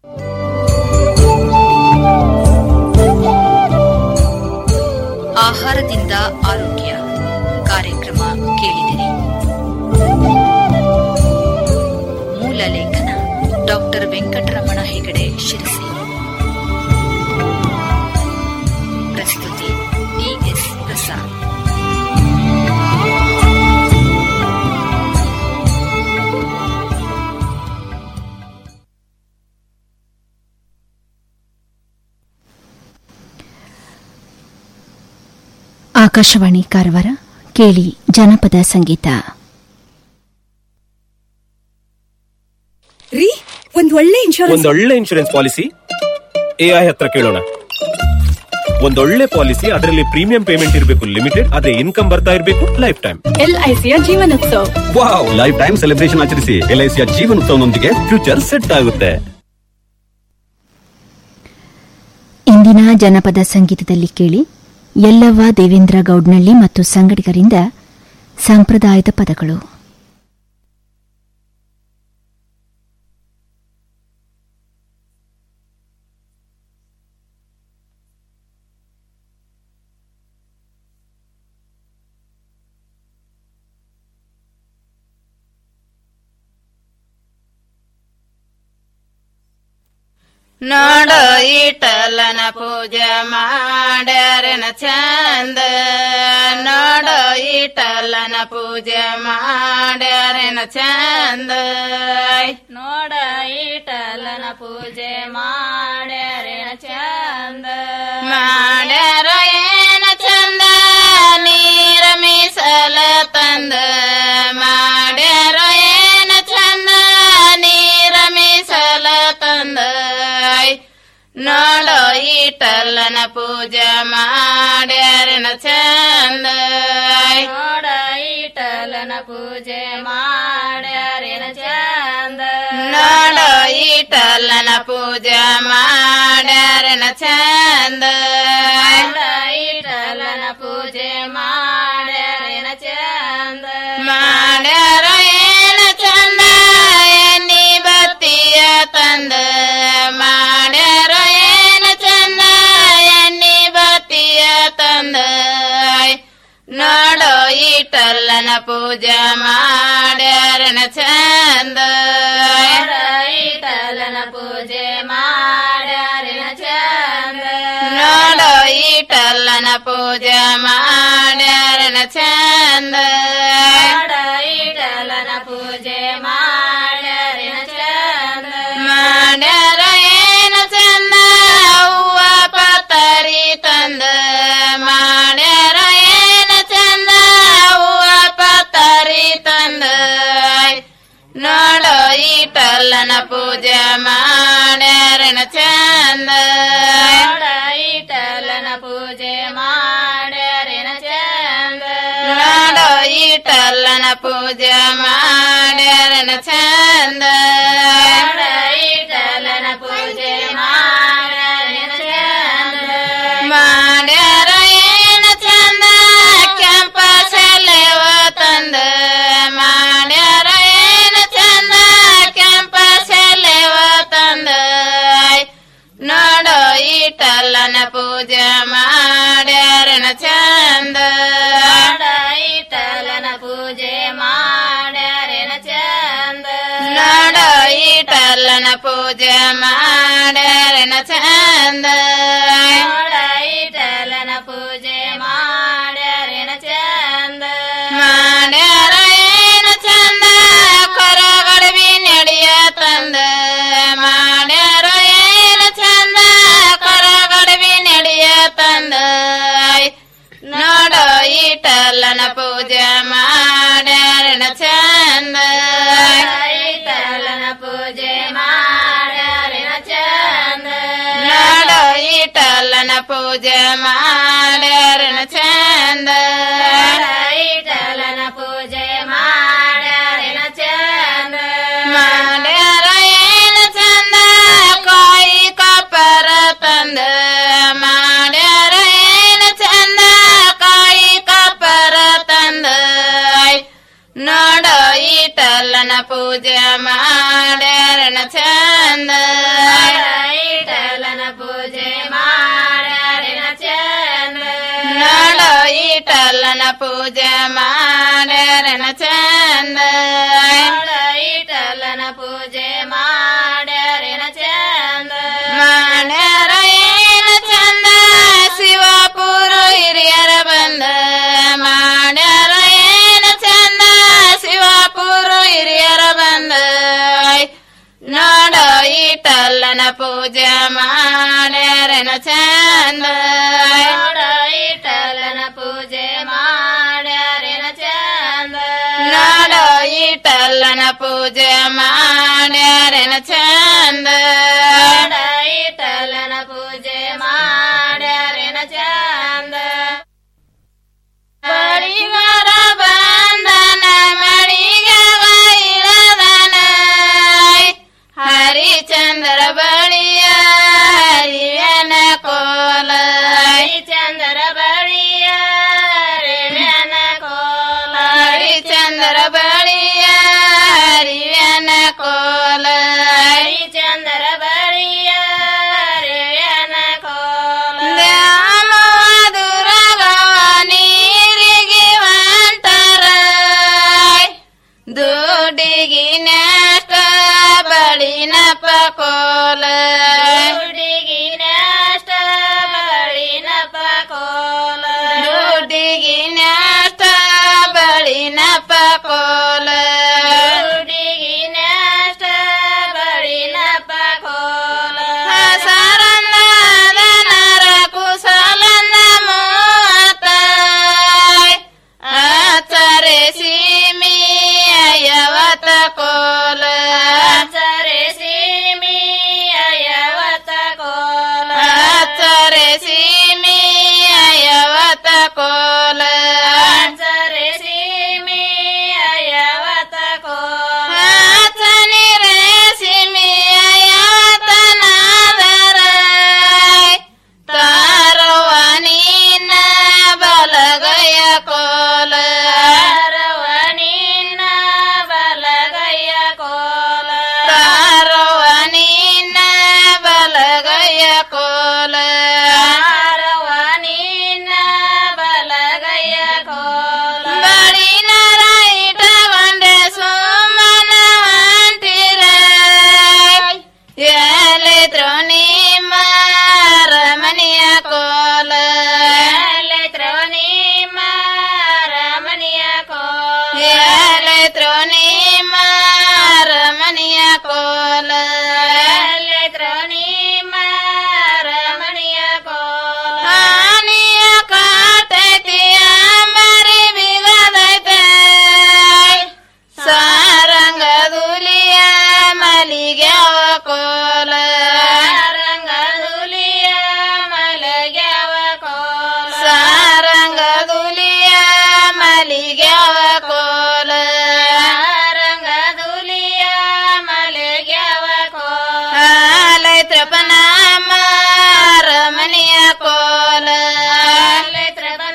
ಆಹಾರದಿಂದ ಆರೋಗ್ಯ ಕಾರ್ಯಕ್ರಮ ಕೇಳಿದಿರಿ ಮೂಲ ಲೇಖನ ಡಾಕ್ಟರ್ ವೆಂಕಟರಮಣ ಹೆಗಡೆ ಶಿರಸಿ ಪ್ರಸ್ತುತಿ ಡಿಎಸ್ ಪ್ರಸಾದ್ ಆಕಾಶವಾಣಿ ಕಾರವಾರ ಕೇಳಿ ಜನಪದ ಸಂಗೀತ ರೀ ಒಂದ್ ಒಳ್ಳೆ ಇನ್ಶೂರೆನ್ಸ್ ಒಂದೊಳ್ಳೆ ಇನ್ಶೂರೆನ್ಸ್ ಪಾಲಿಸಿ ಎಐ ಹತ್ರ ಕೇಳೋಣ ಒಂದೊಳ್ಳೆ ಪಾಲಿಸಿ ಅದರಲ್ಲಿ ಪ್ರೀಮಿಯಂ ಪೇಮೆಂಟ್ ಇರಬೇಕು ಲಿಮಿಟೆಡ್ ಅದೇ ಇನ್ಕಮ್ ಬರ್ತಾ ಇರಬೇಕು ಲೈಫ್ ಟೈಮ್ ಎಲ್ಐಸಿಯ ಜೀವನೋತ್ಸವ ವಾವ್ ಲೈಫ್ ಟೈಮ್ ಸೆಲೆಬ್ರೇಷನ್ ಆಚರಿಸಿ ಎಲ್ಐಸಿಯ ಜೀವನೋತ್ಸವನೊಂದಿಗೆ ಫ್ಯೂಚರ್ ಸೆಟ್ ಆಗುತ್ತೆ ಇಂದಿನ ಜನಪದ ಸಂಗೀತದಲ್ಲಿ ಕೇಳಿ ಯಲ್ಲವ್ವ ದೇವೇಂದ್ರ ಗೌಡ್ನಳ್ಳಿ ಮತ್ತು ಸಂಗಡಿಗರಿಂದ ಸಂಪ್ರದಾಯದ ಪದಗಳು ನೋಡೋ ಈಟಲನ ಪೂಜೆ ಮಾಡ್ಯಾರನ ಚಂದ ನೋಡೋ ಈಟಲನ ಪೂಜೆ ಮಾಡ್ಯಾರನ ಚಂದ ನೋಡ ಈಟಲನ ಪೂಜೆ ಮಾಡ್ಯಾರನ ಚಂದ ಮಾಡ್ಯಾರ ಏನ ಚಂದ ನೀರ ಮೀಸಲ ತಂದ ಮಾಡ್ಯಾರ ಏನ ಚಂದ ನೀರ ಮೀಸಲ ತಂದ ನೋಡೋ ಈಟಲ್ಲನ ಪೂಜೆ ಮಾಡ್ಯಾರನ ಚಂದ ನೋಡ ಈಟಲನ ಪೂಜೆ ಮಾಡ್ಯಾರನ ಚಂದ ನೋಡೋ ಈಟಲ್ಲನ ಪೂಜೆ ಮಾಡ್ಯಾರನ ಚಂದ ಈಟಲನ ಪೂಜೆ ಮಾಡ್ಯಾರನ ಚಂದ ಮಾಡ್ಯಾರ ಏನ ಚಂದ ಎನ್ನಿ ಬತ್ತಿಯ ತಂದ ಮಾಡ್ಯಾರ ಏನ ಚಂದ ಎನ್ನಿ ಬತ್ತಿಯ ತಂದ ನೋಡೋ ಈಟಲ್ಲನ ಪೂಜೆ ಮಾಡ್ಯಾರನ ಚಂದ ಈಟಲ್ಲನ ಪೂಜೆ ಮಾಡ್ಯಾರನ ಚಂದ ನೋಡೋ ಈಟಲ್ಲನ ಪೂಜೆ ಮಾಡ್ಯಾರನ ಚಂದ ಈಟಲ್ಲನ ಪೂಜೆ ಮಾಡ್ಯಾರನ ಚಂದ ಮಾಡ್ಯಾರ ಏನ ಚಂದ ಹೂವ ಪತರಿ ತಂದ ಮಾಡ್ಯಾರ ಏನ ಚಂದ ಹೂವ ಪತರಿ ತಂದ ನೋಡೋ ಈಟಲ್ಲನ ಪೂಜೆ ಮಾಡ್ಯಾರನ ಚಂದ ಈಟಲ್ಲನ ಪೂಜೆ ಮಾಡ್ಯಾರನ ಚಂದ ನೋಡೋ ಈಟಲ್ಲನ ಪೂಜೆ ಮಾಡ್ಯಾರನ ಚಂದ ಈಟಲ್ಲನ ಪೂಜೆ ಮಾಡ್ಯಾರನ ಚಂದ ಮಾಡ್ಯಾರ ಏನ ಚಂದ ಕೆಂಪ ಸೆಲೆವ ತಂದ ಮಾಡ್ಯಾರ ಏನ ಚಂದ ಕೆಂಪ ಸೆಲೆವ ತಂದ ನೋಡೋ ಈಟಲ್ಲನ ಪೂಜೆ ಮಾಡ್ಯಾರನ ಚಂದ ಈಟಲ್ಲನ ಪೂಜೆ ಮಾಡ್ಯಾರನ ಚಂದ ನೋಡೋ ಈಟಲ್ಲನ ಪೂಜೆ ಮಾಡ್ಯಾರನ ಚಂದ ಈಟಲ್ಲನ ಪೂಜೆ ಮಾಡ್ಯಾರನ ಚಂದ ಮಾಡ್ಯಾರ ಏನ ಚಂದ ಕರಗಡವಿ ನಡೆಯ ತಂದ ಮಾಡ್ಯಾರ ಏನ ಚಂದ ಕರಗಡವಿ ನಡೆಯ ತಂದ ನೋಡೋ ಈಟಲ್ಲನ ಪೂಜೆ ಮಾಡ್ಯಾರನ ಚಂದ ಈಟಲ್ಲನ ಪೂಜೆ ಮಾಡ್ಯಾರನ ಚಂದ ನೋಡೋ ಈಟಲ್ಲನ ಪೂಜೆ ಮಾಡ್ಯಾರನ ಚಂದ ಈಟಲ್ಲನ ಪೂಜೆ ಮಾಡ್ಯಾರನ ಚಂದ ಮಾಡ್ಯಾರ ಏನ ಚಂದ ಕಾಯಿ ಕಪ್ಪರ ತಂದ ಮಾಡ್ಯಾರ ಏನ ಚಂದ ಕಾಯಿ ಕಪ್ಪರ ತಂದ ನೋಡೋ ಈಟಲ್ಲನ ಪೂಜೆ ಮಾಡ್ಯಾರನ ಚಂದ ಈಟಲ್ಲನ ಪೂಜೆ ಮಾಡ್ಯಾರನ ಚಂದ ನೋಡೋ ಈಟಲ್ಲನ ಪೂಜೆ ಮಾಡ್ಯಾರನ ಚಂದ ಈಟಲ್ಲನ ಪೂಜೆ ಮಾಡ್ಯಾರನ ಚಂದ ಮಾಡ್ಯಾರ ಏನ ಚಂದ ಶಿವ ಪೂಜೆ ಮಾಡ್ಯಾರನ ಚಂದ ನೋಡ ಇಟಲನ ಪೂಜೆ ಮಾಡ್ಯಾರನ ಚಂದ ನೋಡ ಇಟಲನ ಪೂಜೆ ಮಾಡ್ಯಾರನ ಚಂದ ನೋಡ ಇಟಲನ ಪೂಜೆ ಮಾಡ್ಯಾರನ ಚಂದ ಬಳಿಗಾರ ಬಂದನ ಮಳಿಗೆ ಇಳದನ ಹರಿಚಂದ್ರ ಬಳಿಯ ಹರಿವ್ಯನ ಕೋಲ ಹರಿಚಂದ್ರ ಬಳಿಯ ಹರಿವ್ಯನ ಕೋಲ ಹರಿಚಂದ್ರ ಬಳಿಯ ಹರಿವ್ಯನ ಕೋಲ ಹರಿಚಂದ್ರ ಬಳಿಯ ಹರಿವ್ಯನ ಕೋಲ ದುರಗವ ನೀರಿಗೆ ಹೊಂಟರ ದುಡಿಗಿ ನಷ್ಟ ಬಳಿನ ಪಕೋಲ ದುಡಿಗಿ ನಷ್ಟ ಬಳಿನ ಪಕೋಲ ದುಡಿಗಿ ನಷ್ಟ ಬಳಿನ ಪಕೋಲ ದುಡಿಗಿ ನಷ್ಟ ಬಳಿನ ಪಕೋಲ ಸರನ್ನ ನರ ಕುಸಲನ್ನ ಮೂವತ್ತ ಆಚರೆ ಸೀಮಿ ಅಯವತ ಕೋಲ ಆಚರೆ ಸೀಮಿ ಅಯವತ ಕೋಲ ಆಚರೆ ಸೀಮಿ ಅಯವತ ಕೋಲ ಆಚರೆ ಸೀಮಿ ಅಯವತ ಕೋಲ ಆಚನಿ ರೇ ಸೀಮಿ ಅಯವತ ನಾದರ ತಾರವನಿನ ಬಲಗಯ ಕೋಲ ತಾರವನಿನ ಬಲಗಯ ಕೋಲ ತಾರವನಿನ ಬಲಗಯ ಕೋಲ ತಾರವನಿನ ಬಲಗಯ ಕೋಲ ಬಳಿನ ರೈಟಗೊಂಡೆ ಸುಮ್ಮನ ಹೊಂಟಿರ ಎಲೆ ದ್ರೋಣಿ ಮಾರಮನಿಯ ಕೋಲ ಎಲೆ ದ್ರೋಣಿ ಮಾರಮನಿಯ ಕೋಲ ಎಲೆ ದ್ರೋಣಿ ಮಾರಮನಿಯ ಕೋಲ ಎಲೆ ದ್ರೋಣಿ ಮಾರಮನಿಯ ಕೋಲ ಆನಿಯ ಕಾಟತಿಯ ಮರಿ ಬಿಗದೈತೆ ಸಾರಂಗದುಲಿಯ ಮಲಿಗ್ಯಾವ ಕೋಲ ಸಾರಂಗದುಲಿಯ ಮಲಗ್ಯಾವ ಕೋಲ ಸಾರಂಗದುಲಿಯ ಮಲಿಗ್ಯಾವ ಕೋಲ ಸಾರಂಗದುಲಿಯ ಮಲಗ್ಯಾವ ಕೋಲ ಆಲೈತ್ರಪನ ರಮಣಿಯ ಕೋಲ ಆಲೈತ್ರಪನ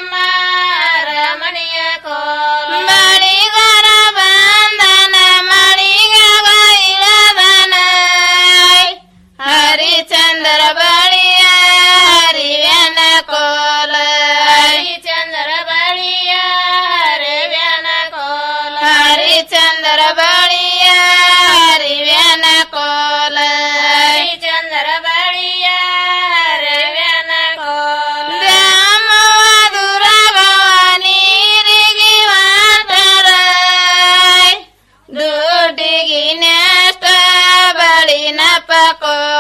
ರಮಣಿಯ ಕೋಲ ಬಳಿಗರ ಬಂದನ ಮಳಿಗವ ಇಳದನ ಹರಿಚಂದ್ರ ಬಳಿಯ ಹರಿವ್ಯನ ಕೋಲ ಹರಿಚಂದ್ರ ಬಳಿಯ ಹರಿವ್ಯನ ಕೋಲ ಹರಿಚಂದ್ರ ಬಳಿಯ ಹರಿವ್ಯನ ಕೋಲ ಹರಿಚಂದ್ರ ಬಳಿಯ ಹರಿವ್ಯನ ಕೋಲ ದ್ಯಾಮವ ದುರಗವ ನೀರಿಗೆ ವಾಟರ ದುಡ್ಡಿಗಿ ನೆಷ್ಟ ಬಳಿನ ಪಕೋಲ